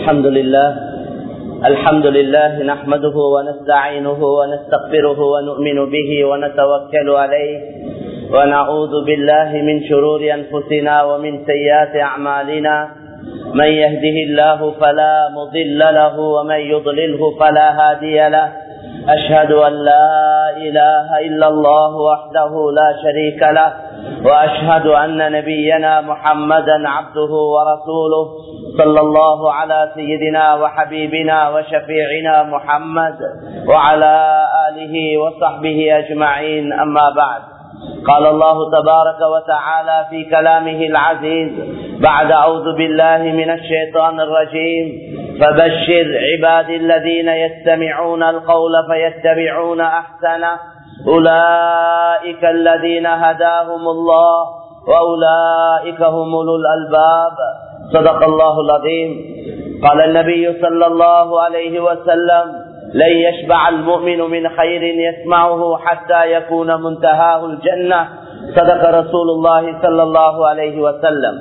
الحمد لله الحمد لله نحمده ونستعينه ونستغفره ونؤمن به ونتوكل عليه ونعوذ بالله من شرور أنفسنا ومن سيئات أعمالنا من يهده الله فلا مضل له ومن يضلله فلا هادي له أشهد أن لا إله إلا الله وحده لا شريك له وأشهد أن نبينا محمدا عبده ورسوله صلى الله على سيدنا وحبيبنا وشفيعنا محمد وعلى آله وصحبه أجمعين أما بعد قال الله تبارك وتعالى في كلامه العزيز بعد أعوذ بالله من الشيطان الرجيم فبشر عباد الذين يستمعون القول فيتبعون أحسنه أولئك الذين هداهم الله وأولئك هم أولو الألباب صدق الله العظيم قال النبي صلى الله عليه وسلم لن يشبع المؤمن من خير يسمعه حتى يكون منتهاه الجنة صدق رسول الله صلى الله عليه وسلم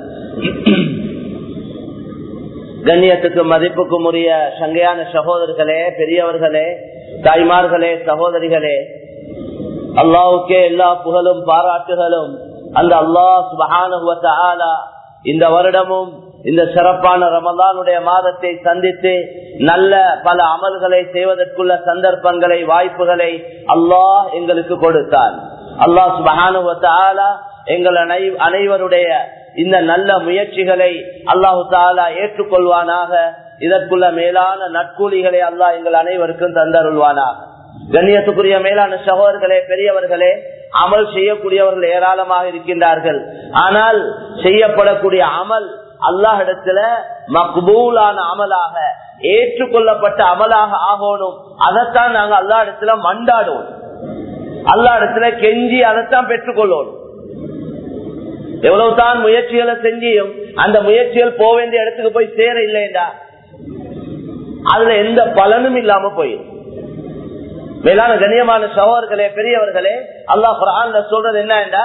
கண்ணியத்துக்கு மதிப்புக்கும் உரிய சங்கையான சகோதரர்களே பெரியவர்களே தாய்மார்களே சகோதரிகளே அல்லாவுக்கே எல்லா புகழும் பாராட்டுகளும் அந்த அல்லாஹ் சுபகான இந்த வருடமும் இந்த சிறப்பான ரமதானுடைய மாதத்தை சந்தித்து நல்ல பல அமல்களை செய்வதற்குள்ள சந்தர்ப்பங்களை வாய்ப்புகளை அல்லாஹ் எங்களுக்கு கொடுத்தார் அல்லாஹ் சுபகான எங்கள் அனைவருடைய இந்த நல்ல முயற்சிகளை அல்லாஹு தாலா ஏற்றுக்கொள்வானாக இதற்குள்ள மேலான நட்கூலிகளை அல்லாஹ் எங்கள் அனைவருக்கும் தந்தருள்வானாக கண்ணியத்துக்குரிய மேலான சகோதரர்களே பெரியவர்களே அமல் செய்யக்கூடியவர்கள் ஏராளமாக இருக்கின்றார்கள் ஆனால் செய்யப்படக்கூடிய அமல் அல்லாஹிடத்துல மக்பூலான அமலாக ஏற்றுக்கொள்ளப்பட்ட அமலாக ஆகணும் அதைத்தான் நாங்க அல்லா இடத்துல மண்டாடுவோம் அல்லா இடத்துல கெஞ்சி அதைத்தான் பெற்றுக்கொள்ளணும் எவ்வளவுதான் முயற்சிகளை செஞ்சியும் அந்த முயற்சிகள் போக வேண்டிய இடத்துக்கு போய் சேர இல்லைண்டா அதுல எந்த பலனும் இல்லாம போயிடும் மேலான கண்ணியமான சகோதர்களே பெரியவர்களே அல்லாஹ் குரான்ல சொல்றது என்னண்டா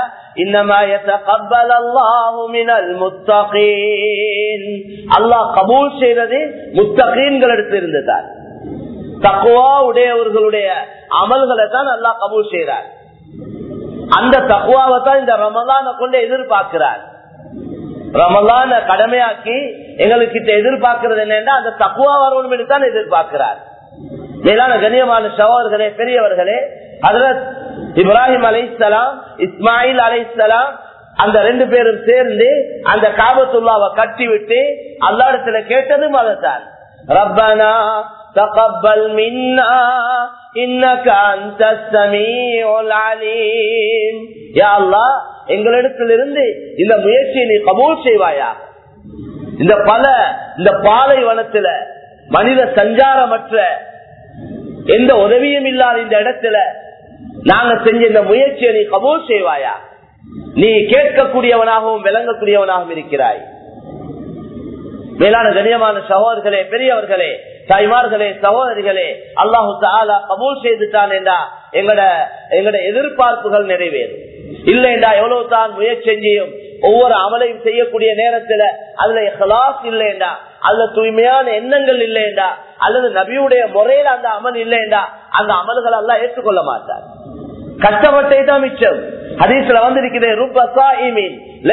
அல்லாஹ் கபூல் செய்யறது முத்தகீன்கள் எடுத்து இருந்ததார் தக்குவா உடையவர்களுடைய அமல்களை தான் அல்லாஹ் கபூல் செய்யறார் அந்த தக்குவாவை தான் இந்த ரமலான கொண்டு எதிர்பார்க்கிறார் ரமலான கடமையாக்கி எங்களுக்கு எதிர்பார்க்கிறது என்னன்னா அந்த தக்குவா வரணும் தான் எதிர்பார்க்கிறார் மேலான கண்ணியமான சகோதரர்களே பெரியவர்களே அதரத் இப்ராஹிம் அலைசலாம் இஸ்மாயில் அலைசலாம் அந்த ரெண்டு பேரும் சேர்ந்து அந்த காபத்துள்ளாவை கட்டி விட்டு அல்லாடத்துல கேட்டதும் அதைத்தான் ரப்பனா تقبل منا انك انت السميع العليم يا الله எங்களிடத்திலிருந்து இந்த முயற்சியை நீ கபூல் செய்வாயா இந்த பல இந்த பாலைவனத்துல மனித சஞ்சாரமற்ற எந்த உதவியும் இல்லாத இந்த இடத்துல நாங்க செஞ்ச இந்த முயற்சியை நீ கபூல் செய்வாயா நீ கேட்கக்கூடியவனாகவும் விளங்கக்கூடியவனாகவும் இருக்கிறாய் மேலான கண்ணியமான சகோதரர்களே பெரியவர்களே தாய்மார்களே சகோதரிகளே அல்லாஹு தாலா கபூல் செய்துட்டான் என்றா எங்கட எங்கட எதிர்பார்ப்புகள் நிறைவேறும் இல்லைண்டா எவ்வளவு தான் முயற்சி செஞ்சியும் ஒவ்வொரு அமலையும் செய்யக்கூடிய நேரத்துல அதுல ஹலாஸ் இல்லைண்டா அதுல தூய்மையான எண்ணங்கள் இல்லைண்டா அல்லது நபியுடைய முறையில அந்த அமல் இல்லைண்டா அந்த அமல்கள் எல்லாம் ஏற்றுக்கொள்ள மாட்டார் கஷ்டப்பட்டே தான் மிச்சம் ஹதீஸ்ல வந்திருக்கிறேன்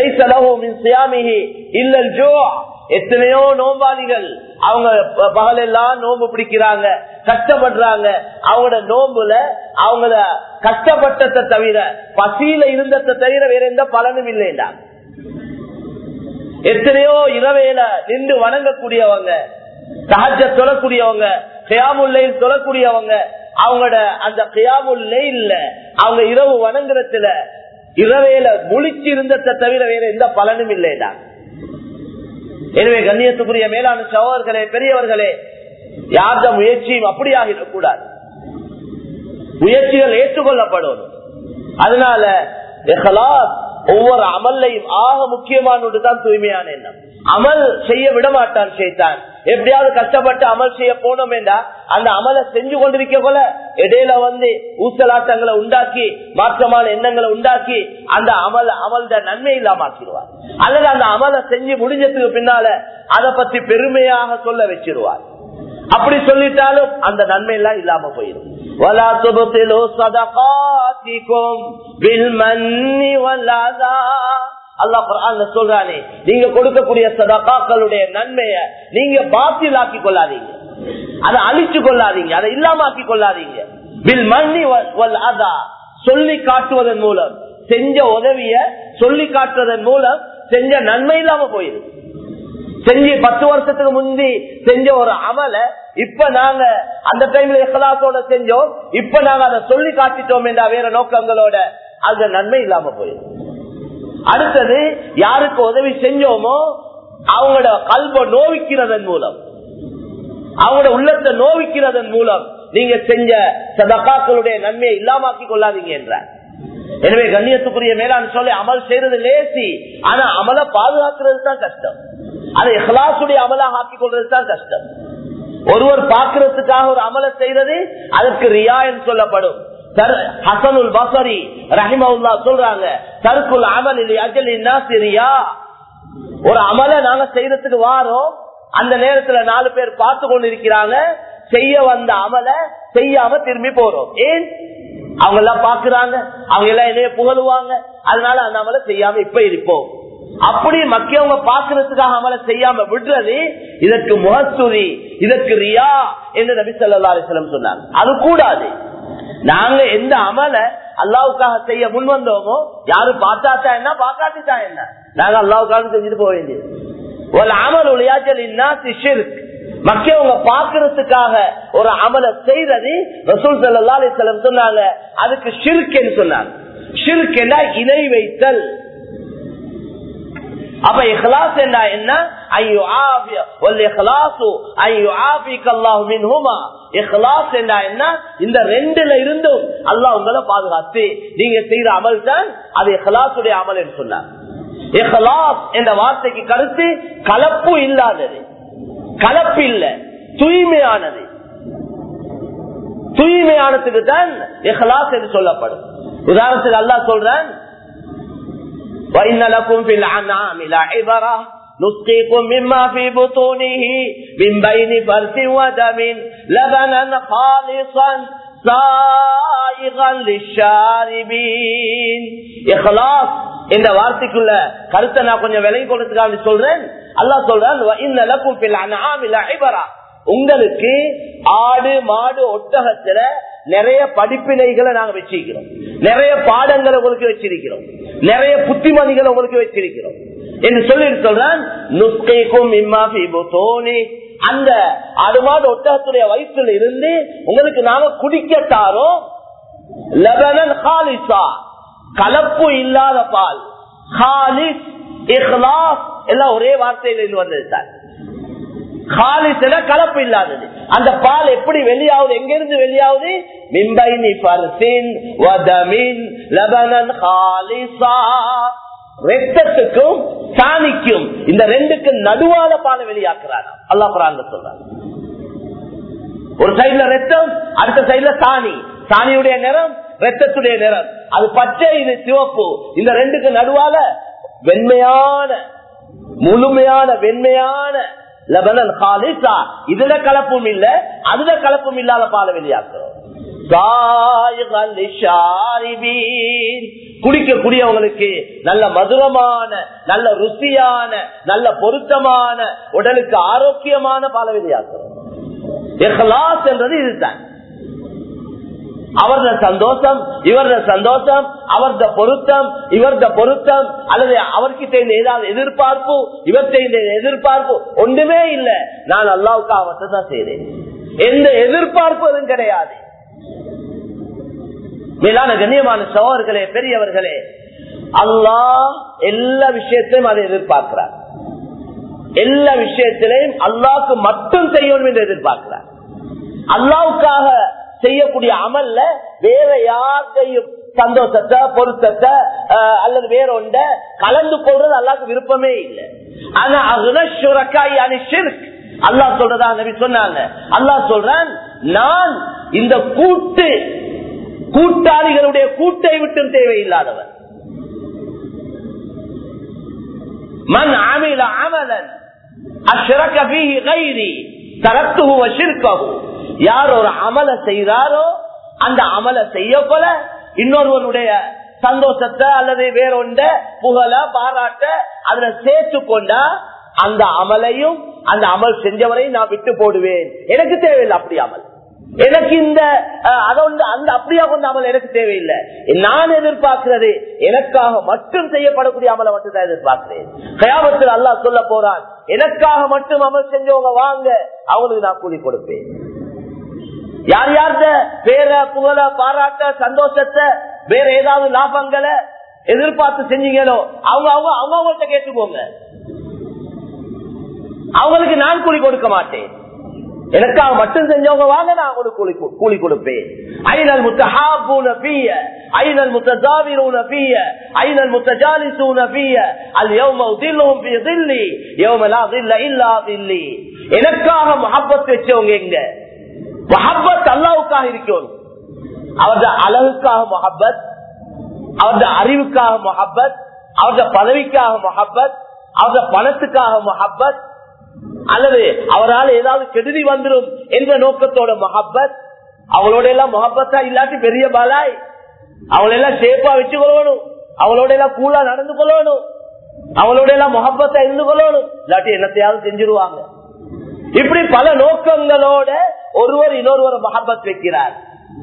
எத்தனையோ நோம்பாளிகள் அவங்க பகலெல்லாம் நோம்பு பிடிக்கிறாங்க கஷ்டப்படுறாங்க அவங்களோட நோம்புல அவங்கள கஷ்டப்பட்டதை தவிர பசியில இருந்ததை தவிர வேற எந்த பலனும் இல்லைண்டா எத்தனையோ இரவையில நின்று வணங்கக்கூடியவங்க சஹஜ தொழக்கூடியவங்க கியாமுல்லையில் தொழக்கூடியவங்க அவங்களோட அந்த கியாமுல்லை இல்ல அவங்க இரவு வணங்குறதுல இரவையில முழிச்சு இருந்ததை தவிர வேற எந்த பலனும் இல்லைடா எனவே கண்ணியத்துக்குரிய மேலான சகோதரர்களே பெரியவர்களே யார்த முயற்சியும் அப்படியாக இருக்கக்கூடாது முயற்சிகள் ஏற்றுக்கொள்ளப்படும் அதனால ஒவ்வொரு அமல்லையும் ஆக முக்கியமான ஒன்றுதான் தூய்மையான எண்ணம் அமல் செய்ய விட மாட்டான் செய்தான் எப்படியாவது கஷ்டப்பட்டு அமல் செய்ய போனோம் என்றா அந்த அமலை செஞ்சு கொண்டிருக்க போல இடையில வந்து ஊசலாட்டங்களை உண்டாக்கி மாற்றமான எண்ணங்களை உண்டாக்கி அந்த அமல் அமல்த நன்மை இல்லாம ஆக்கிடுவார் அல்லது அந்த அமலை செஞ்சு முடிஞ்சதுக்கு பின்னால அதை பத்தி பெருமையாக சொல்ல வச்சிருவார் அப்படி சொல்லிட்டாலும் அந்த நன்மை எல்லாம் இல்லாம போயிடும் وَلَا تُبْطِلُوا صَدَقَاتِكُمْ بِالْمَنِّ وَالْأَذَى அல்லாஹ் குர்ஆன்ல சொல்றானே நீங்க கொடுக்கக்கூடிய சதகாக்களுடைய நன்மைய நீங்க பாத்திலாக்கி கொள்ளாதீங்க அதை அழிச்சு கொள்ளாதீங்க அதை இல்லாமக்கி கொள்ளாதீங்க பில் மன்னி வல் அதா சொல்லி காட்டுவதன் மூலம் செஞ்ச உதவிய சொல்லி காட்டுவதன் மூலம் செஞ்ச நன்மை இல்லாம போயிருக்கு செஞ்சு பத்து வருஷத்துக்கு முந்தி செஞ்ச ஒரு அமல இப்ப நாங்க அந்த டைம்ல இஹலாசோட செஞ்சோம் இப்ப நாங்க அதை சொல்லி காட்டிட்டோம் என்ற வேற நோக்கங்களோட அந்த நன்மை இல்லாம போயிடும் அடுத்தது யாருக்கு உதவி செஞ்சோமோ அவங்களோட கல்வ நோவிக்கிறதன் மூலம் அவங்களோட உள்ளத்தை நோவிக்கிறதன் மூலம் நீங்க செஞ்ச சதக்காக்களுடைய நன்மையை இல்லாமக்கி கொள்ளாதீங்க என்றார் எனவே கண்ணியத்துக்குரிய மேலாண் சொல்லி அமல் செய்யறது லேசி ஆனா அமலை பாதுகாக்கிறது தான் கஷ்டம் அதை இஹ்லாசுடைய அமலாக ஆக்கிக் கொள்றது தான் கஷ்டம் ஒருவர் பார்க்கறதுக்காக ஒரு அமலை செய்யறது அதற்கு ரியா என்று சொல்லப்படும் ஹசனுல் பசரி ரஹிமவுல்லா சொல்றாங்க தற்குல் அமல் அஜல் ரியா ஒரு அமலை நாங்க செய்யறதுக்கு வாரோம் அந்த நேரத்துல நாலு பேர் பார்த்து கொண்டு இருக்கிறாங்க செய்ய வந்த அமலை செய்யாம திரும்பி போறோம் ஏன் அவங்க எல்லாம் பாக்குறாங்க அவங்க எல்லாம் என்னைய புகழுவாங்க அதனால அந்த அமலை செய்யாம இப்ப இருப்போம் அப்படி மக்கியவங்க பாக்குறதுக்காக அமலை செய்யாம விடுறது இதற்கு முகத்துரி இதற்கு ரியா என்று நபி சொல்லா அலிஸ்லம் சொன்னாங்க அது கூடாது நாங்க எந்த அமல அல்லாவுக்காக செய்ய முன் வந்தோமோ யாரும் பார்த்தாத்தா என்ன பார்க்காட்டிட்டா என்ன நாங்க அல்லாவுக்காக செஞ்சுட்டு போக வேண்டியது ஒரு அமல் ஒளியாச்சல் மக்கியவங்க பாக்குறதுக்காக ஒரு அமலை செய்யறது ரசூல் சல்லா அலிஸ்லம் சொன்னாங்க அதுக்கு ஷிர்க் சொன்னாங்க ஷிர்க் என்ன இணை வைத்தல் அப்ப இஹ்லாஸ் என்ன என்ன இந்த ரெண்டுல இருந்தும் அல்லாஹ் உங்களை பாதுகாத்து நீங்க செய்யற அமல் தான் அது இஹ்லாசுடைய அமல் என்று சொன்னார் இஹ்லாஸ் என்ற வார்த்தைக்கு கருத்து கலப்பு இல்லாதது கலப்பு இல்ல தூய்மையானது தூய்மையானதுக்கு தான் இஹ்லாஸ் என்று சொல்லப்படும் உதாரணத்துக்கு அல்லாஹ் சொல்றேன் وإن لكم في الأنعام لعبرة نسقيكم مما في بطونه من بين فرث ودم لبنا خالصا سائغا للشاربين إخلاص இந்த வார்த்தைக்குள்ள கருத்தை நான் கொஞ்சம் விலகி கொடுத்துக்காக சொல்றேன் அல்லா சொல்றேன் உங்களுக்கு ஆடு மாடு ஒட்டகத்துல நிறைய படிப்பினைகளை நாங்க வச்சிருக்கிறோம் நிறைய பாடங்களை உங்களுக்கு வச்சிருக்கிறோம் நிறைய புத்திமதிகளை உங்களுக்கு வச்சிருக்கிறோம் என்று சொல்லி சொல்றான் அந்த ஆடுமாடு ஒட்டகத்துடைய வயிற்றுல இருந்து உங்களுக்கு நாங்க குடிக்க தாரோம் லெபனன் ஹாலிசா கலப்பு இல்லாத பால் ஹாலிஸ் இஹ்லாஸ் எல்லாம் ஒரே வார்த்தையில இருந்து வந்தது சார் ஹாலிஸ்ல கலப்பு இல்லாதது அந்த பால் எப்படி வெளியாகுது எங்க இருந்து வெளியாகுது மிம்பைனி பர்சின் வதமின் லபனன் ஹாலிசா ரத்தத்துக்கும் சாணிக்கும் இந்த ரெண்டுக்கு நடுவால பாலை வெளியாக்குறாங்க அல்லா குரான் சொல்றாங்க ஒரு சைட்ல ரத்தம் அடுத்த சைட்ல சாணி சாணியுடைய நிறம் ரத்தத்துடைய நிறம் அது பச்சை இது சிவப்பு இந்த ரெண்டுக்கு நடுவால வெண்மையான முழுமையான வெண்மையான லபனன் காலிசா இதுல கலப்பும் இல்ல அதுல கலப்பும் இல்லாத பால வெளியாக்குறோம் குடிக்கக்கூடியவங்களுக்கு நல்ல மதுரமான நல்ல ருசியான நல்ல பொருத்தமான உடலுக்கு ஆரோக்கியமான பால வெளியாக்குறோம் என்றது இதுதான் அவரது சந்தோஷம் இவரது சந்தோஷம் அவரது பொருத்தம் இவரது பொருத்தம் அல்லது அவர்கிட்ட இந்த ஏதாவது எதிர்பார்ப்பு இவர்கிட்ட இந்த எதிர்பார்ப்பு ஒன்றுமே இல்ல நான் அல்லாவுக்கு அவத்தை தான் செய்தேன் எந்த எதிர்பார்ப்பு எதுவும் கிடையாது மேலான கண்ணியமான சோழர்களே பெரியவர்களே அல்லாஹ் எல்லா விஷயத்தையும் அதை எதிர்பார்க்கிறார் எல்லா விஷயத்திலையும் அல்லாவுக்கு மட்டும் செய்யணும் என்று எதிர்பார்க்கிறார் அல்லாவுக்காக செய்யக்கூடிய அமல்ல வேற யாருக்கையும் சந்தோஷத்தை பொருத்தத்தை அல்லது வேற ஒன்ற கலந்து கொள்றது அல்லாக்கு விருப்பமே இல்லை ஆனா அகுனசுரக்காய் அணி ஷிர்க் அல்லா சொல்றதா நபி சொன்னாங்க அல்லா சொல்றான் நான் இந்த கூட்டு கூட்டாளிகளுடைய கூட்டை விட்டும் தேவையில்லாதவர் மண் அமில அமலன் அஷ்ரக ஃபீஹி கைரி தரத்துஹு வ ஷிர்கஹு யார் ஒரு அமல செய்கிறாரோ அந்த அமல செய்ய போல இன்னொருவனுடைய சந்தோஷத்தை அல்லது வேறொண்ட புகழ பாராட்ட அதுல சேர்த்து கொண்டா அந்த அமலையும் அந்த அமல் செஞ்சவரையும் நான் விட்டு போடுவேன் எனக்கு தேவையில்லை அப்படி அமல் எனக்கு இந்த அஹ், அதை வந்து அந்த அப்படியா கொண்ட அமல் எனக்கு தேவையில்லை நான் எதிர்பார்க்கிறது எனக்காக மட்டும் செய்யப்படக்கூடிய அமலை மட்டும் தான் எதிர்பார்க்கிறேன் கயாமத்தில் அல்லாஹ் சொல்ல போறான் எனக்காக மட்டும் அமல் செஞ்சவங்க வாங்க அவங்களுக்கு நான் கூலி கொடுப்பேன் யார் யார்கிட்ட பேர புகழ பாராட்ட சந்தோஷத்தை வேற ஏதாவது லாபங்களை எதிர்பார்த்து செஞ்சீங்களோ அவங்க அவங்க அவங்க அவங்கள்ட்ட கேட்டுக்கோங்க அவங்களுக்கு நான் கூலி கொடுக்க மாட்டேன் எனக்காக மட்டும் செஞ்சவங்க வாங்க நான் அவங்களுக்கு கூலி கொ- கூலி கொடுப்பேன் ஐநல் முத்தஹாபூன பிய ஐநல் முத்தஜாவிரூன பிய ஐநல் முத்தஜாலிசூன பிய அல் யௌம உதில்லுஹும் ஃபீ ظில்லி யௌம லா ظில்ல இல்லா ظில்லி எனக்காக முஹப்பத் வச்சவங்க எங்க முஹப்பத் அல்லாஹ்வுக்காக இருக்கணும் அவருடைய அழகுக்காக முஹப்பத் அவருடைய அறிவுக்காக முஹப்பத் அவருடைய பதவிக்காக முஹப்பத் அவருடைய பணத்துக்காக முஹப்பத் அல்லது அவரால் ஏதாவது கெடுதி வந்துடும் என்ற நோக்கத்தோட மொஹப்பத் அவளோட எல்லாம் மொஹப்பத்தா இல்லாட்டி பெரிய பாலாய் அவளை எல்லாம் சேஃபா வச்சு கொள்ளணும் அவளோட எல்லாம் கூலா நடந்து கொள்ளணும் அவளோட எல்லாம் மொஹப்பத்தா இருந்து கொள்ளணும் இல்லாட்டி என்னத்தையாவது செஞ்சிருவாங்க இப்படி பல நோக்கங்களோட ஒருவர் இன்னொருவர் மொஹப்பத் வைக்கிறார்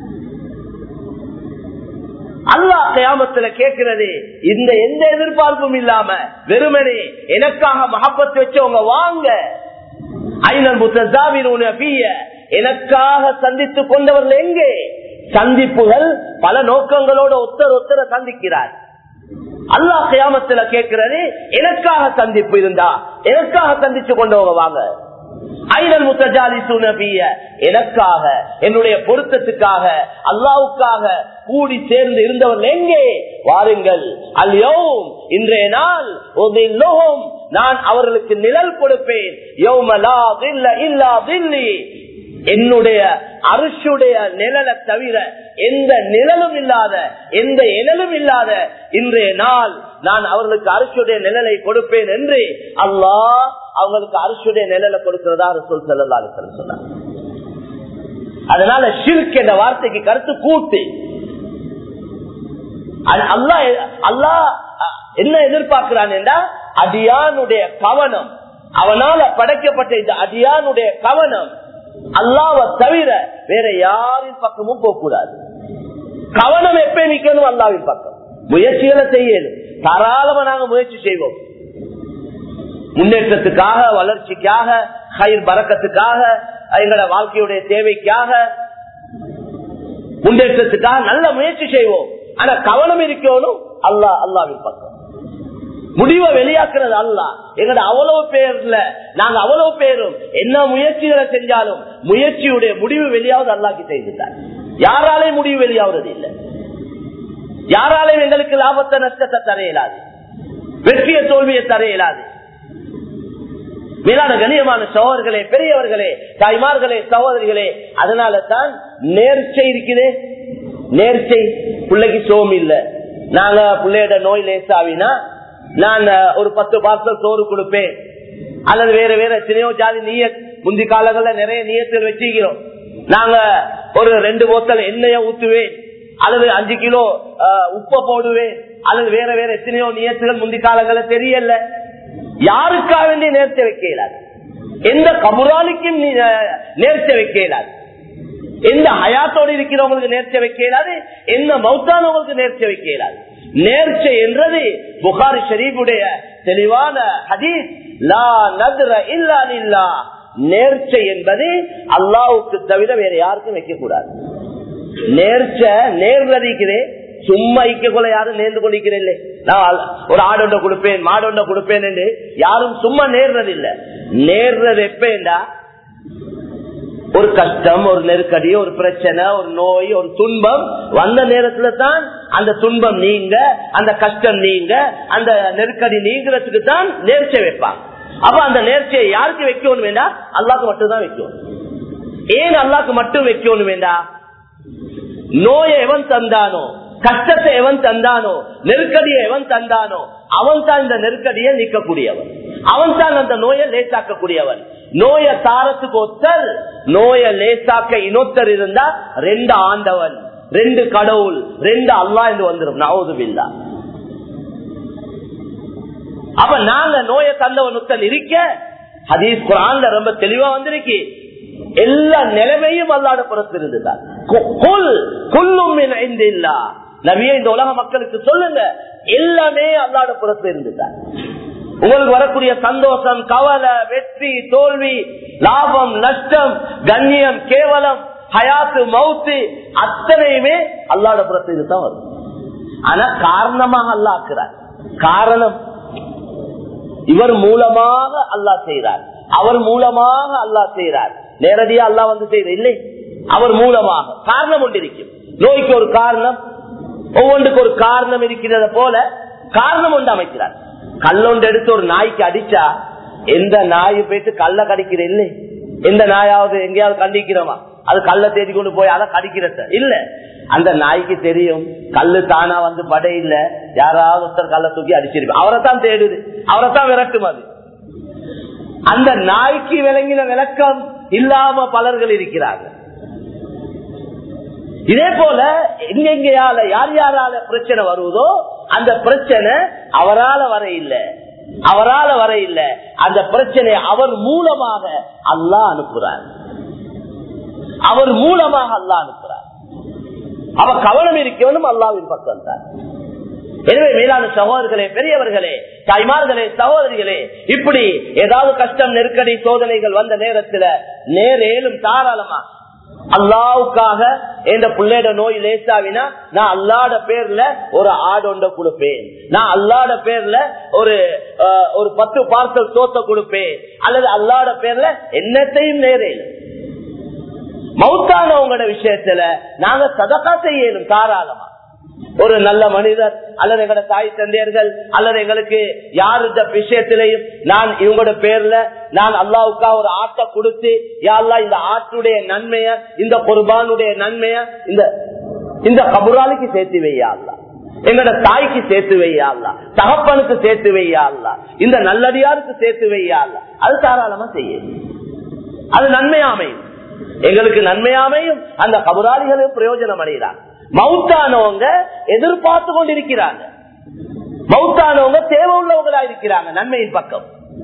அல்லாஹ் கயாமத்துல கேட்கிறது இந்த எந்த எதிர்பார்ப்பும் இல்லாம வெறுமனே எனக்காக மகப்பத் வச்சவங்க வாங்க ஐநல் முத்தசாவிரூன பிய எனக்காக சந்தித்துக் கொண்டவர்கள் எங்கே சந்திப்புகள் பல நோக்கங்களோட ஒத்தர் ஒத்தர சந்திக்கிறார் அல்லாஹ் கயாமத்துல கேட்கிறது எனக்காக சந்திப்பு இருந்தா எனக்காக சந்திச்சு கொண்டவங்க வாங்க ஐநல் முத்தஜாலி சுனபிய எனக்காக என்னுடைய பொருத்தத்துக்காக அல்லாவுக்காக கூடி சேர்ந்து இருந்தவர்கள் எங்கே வாருங்கள் அல்யோம் இன்றைய நாள் உதில்லுஹும் நான் அவர்களுக்கு நிழல் கொடுப்பேன் யௌமலா தில்ல இல்லா தில்லி என்னுடைய அரிசுடைய நிழலை தவிர எந்த நிழலும் இல்லாத எந்த நிழலும் இல்லாத இன்றைய நாள் நான் அவர்களுக்கு அரிசுடைய நிழலை கொடுப்பேன் என்று அல்லாஹ் அவங்களுக்கு அரிசுடைய நிழலை கொடுக்கிறதா சொல் செல்லலாம் சொன்னார் அதனால ஷிர்க் என்ற வார்த்தைக்கு கருத்து கூட்டு அல்லா அல்லா என்ன எதிர்பார்க்கிறான் என்றா அடியானுடைய கவனம் அவனால படைக்கப்பட்ட இந்த அடியானுடைய கவனம் அல்லாவை தவிர வேற யாரின் பக்கமும் போகக்கூடாது கவனம் எப்ப நிக்கணும் அல்லாவின் பக்கம் முயற்சிகளை செய்யணும் தாராளமா நாங்க முயற்சி செய்வோம் முன்னேற்றத்துக்காக வளர்ச்சிக்காக கயிர் பறக்கத்துக்காக எங்களோட வாழ்க்கையுடைய தேவைக்காக முன்னேற்றத்துக்காக நல்ல முயற்சி செய்வோம் ஆனா கவனம் இருக்கணும் அல்லா அல்லாவின் பக்கம் முடிவை வெளியாக்குறது அல்ல எங்கட அவ்வளவு பேர்ல நாங்க அவ்வளவு பேரும் என்ன முயற்சிகளை செஞ்சாலும் முயற்சியுடைய முடிவு வெளியாவது அல்லாக்கு செய்துட்டார் யாராலையும் முடிவு வெளியாவது இல்லை யாராலையும் எங்களுக்கு லாபத்தை நஷ்டத்தை தர இயலாது வெற்றிய தோல்வியை தர இயலாது மேலான கண்ணியமான சகோதரர்களே பெரியவர்களே தாய்மார்களே சகோதரிகளே அதனால தான் நேர்ச்சை இருக்குது நேர்ச்சை பிள்ளைக்கு சோம் இல்ல நாங்க பிள்ளையோட நோய் லேசாவினா நான் ஒரு பத்து பார்சல் சோறு கொடுப்பேன் அல்லது வேற வேற எத்தனையோ ஜாதி நீய முந்தி காலங்கள்ல நிறைய நீயத்தில் வச்சுக்கிறோம் நாங்க ஒரு ரெண்டு போத்தல் எண்ணெய ஊத்துவேன் அல்லது அஞ்சு கிலோ உப்ப போடுவேன் அல்லது வேற வேற எத்தனையோ நியத்துகள் முந்தி காலங்கள்ல தெரியல யாருக்காக வேண்டிய நேர்ச்சி வைக்க இயலாது எந்த கபுராலிக்கும் நேர்ச்சி வைக்க இயலாது எந்த ஹயாத்தோடு இருக்கிறவங்களுக்கு நேர்ச்சி வைக்க இயலாது எந்த மௌத்தானவங்களுக்கு நேர்ச்சி வைக்க இயலாது நேர்ச்சை என்றது புகாரி ஷரீஃபுடைய தெளிவான ஹதீஸ் லா நத்ர இல்லா இல்லா நேர்ச்சை என்பது அல்லாவுக்கு தவிர வேற யாருக்கும் வைக்க கூடாது நேர்ச்ச நேர்றதிக்கிறே சும்மா இக்க கொள்ள யாரும் நேர்ந்து கொண்டிருக்கிறேன் நான் ஒரு ஆடொண்ட கொடுப்பேன் மாடொண்ட கொடுப்பேன் என்று யாரும் சும்மா நேர்றது இல்ல நேர்றது எப்பேண்டா ஒரு கஷ்டம் ஒரு நெருக்கடி ஒரு பிரச்சனை ஒரு நோய் ஒரு துன்பம் வந்த நேரத்துல தான் அந்த துன்பம் நீங்க அந்த கஷ்டம் நீங்க அந்த நெருக்கடி நீங்கிறதுக்கு தான் நேர்ச்சை வைப்பாங்க அப்ப அந்த நேர்ச்சியை யாருக்கு வைக்கணும் வேண்டா அல்லாக்கு மட்டும் தான் வைக்கணும் ஏன் அல்லாக்கு மட்டும் வைக்கணும் வேண்டா நோயை எவன் தந்தானோ கஷ்டத்தை எவன் தந்தானோ நெருக்கடியை எவன் தந்தானோ அவன் தான் இந்த நெருக்கடியை நீக்கக்கூடியவன் அவன் தான் அந்த நோயை லேசாக்கக்கூடியவன் நோயை தாரத்துக்கு ஒத்தர் நோயை லேசாக்க இன்னொத்தர் இருந்தா ரெண்டு ஆண்டவன் ரெண்டு கடவுள் ரெண்டு அல்லா என்று வந்துடும் நவதுபில்லா அப்ப நாங்க நோயை தந்தவன் ஒருத்தன் இருக்க ஹதீஸ் குரான்ல ரொம்ப தெளிவா வந்திருக்கு எல்லா நிலைமையும் அல்லாட புறத்து இருந்துதான் நவிய இந்த உலக மக்களுக்கு சொல்லுங்க எல்லாமே அல்லாட புறத்து இருந்துதான் உங்களுக்கு வரக்கூடிய சந்தோஷம் கவலை வெற்றி தோல்வி லாபம் நஷ்டம் கண்ணியம் கேவலம் ஹயாத்து மவுத்து அத்தனையுமே அல்லாட புறத்து இதுதான் வரும் ஆனா காரணமாக அல்லா ஆக்குறார் காரணம் இவர் மூலமாக அல்லா செய்கிறார் அவர் மூலமாக அல்லா செய்கிறார் நேரடியா அல்லா வந்து செய்யற இல்லை அவர் மூலமாக காரணம் ஒன்று இருக்கும் நோய்க்கு ஒரு காரணம் ஒவ்வொன்றுக்கு ஒரு காரணம் இருக்கிறத போல காரணம் ஒன்று அமைக்கிறார் கல்லொண்டு எடுத்து ஒரு நாய்க்கு அடிச்சா எந்த நாய் போயிட்டு கல்ல கடிக்கிற இல்லை எந்த நாயாவது எங்கேயாவது கண்டிக்கிறோமா அது கல்ல தேடி கொண்டு போய் அதை கடிக்கிறத இல்ல அந்த நாய்க்கு தெரியும் கல்லு தானா வந்து படை இல்ல யாராவது ஒருத்தர் கல்ல தூக்கி அடிச்சிருப்பா அவரை தான் தேடுது அவரை தான் விரட்டும் அது அந்த நாய்க்கு விளங்கின விளக்கம் இல்லாம பலர்கள் இருக்கிறாங்க இதே போல எங்கெங்கயால யார் யாரால பிரச்சனை வருவதோ அந்த பிரச்சனை அவரால வர இல்லை அவரால வர இல்லை அந்த பிரச்சனை அவர் மூலமாக அல்லா அனுப்புறார் அவர் மூலமாக அல்லா அனுப்புறார் அவ கவனம் இருக்கணும் அல்லாவின் பக்கம் தான் எனவே மேலான சகோதரர்களே பெரியவர்களே தாய்மார்களே சகோதரிகளே இப்படி ஏதாவது கஷ்டம் நெருக்கடி சோதனைகள் வந்த நேரத்துல நேரேலும் தாராளமா அல்லாவுக்காக எந்த பிள்ளையோட நோய் லேசாவினா நான் அல்லாட பேர்ல ஒரு ஆடு ஒன்றை கொடுப்பேன் நான் அல்லாட பேர்ல ஒரு ஒரு பத்து பார்சல் சோத்த கொடுப்பேன் அல்லது அல்லாட பேர்ல என்னத்தையும் நேரேலும் மௌத்தானவங்களோட விஷயத்துல நாங்க சதக்கா செய்யணும் தாராளமா ஒரு நல்ல மனிதர் அல்லது எங்களோட தாய் தந்தையர்கள் அல்லது எங்களுக்கு யாரு இந்த விஷயத்திலையும் நான் இவங்களோட பேர்ல நான் அல்லாவுக்கா ஒரு ஆட்டை கொடுத்து யாழ்லா இந்த ஆட்டுடைய நன்மைய இந்த குர்பானுடைய நன்மைய இந்த இந்த கபுராலிக்கு சேர்த்து வையா எங்களோட தாய்க்கு சேர்த்து வையா தகப்பனுக்கு சேர்த்து வையா இந்த நல்லடியாருக்கு சேர்த்து வையா அது தாராளமா செய்ய அது நன்மையாமையும் எங்களுக்கு நன்மையாமையும் அந்த கபுராளிகளும் பிரயோஜனம் அடைகிறாங்க மவுத்தானவங்க எதிர்பார்த்து கொண்டிருக்கிறாங்க மவுத்தானவங்க தேவை உள்ளவங்களா இருக்கிறாங்க நன்மையின் பக்கம்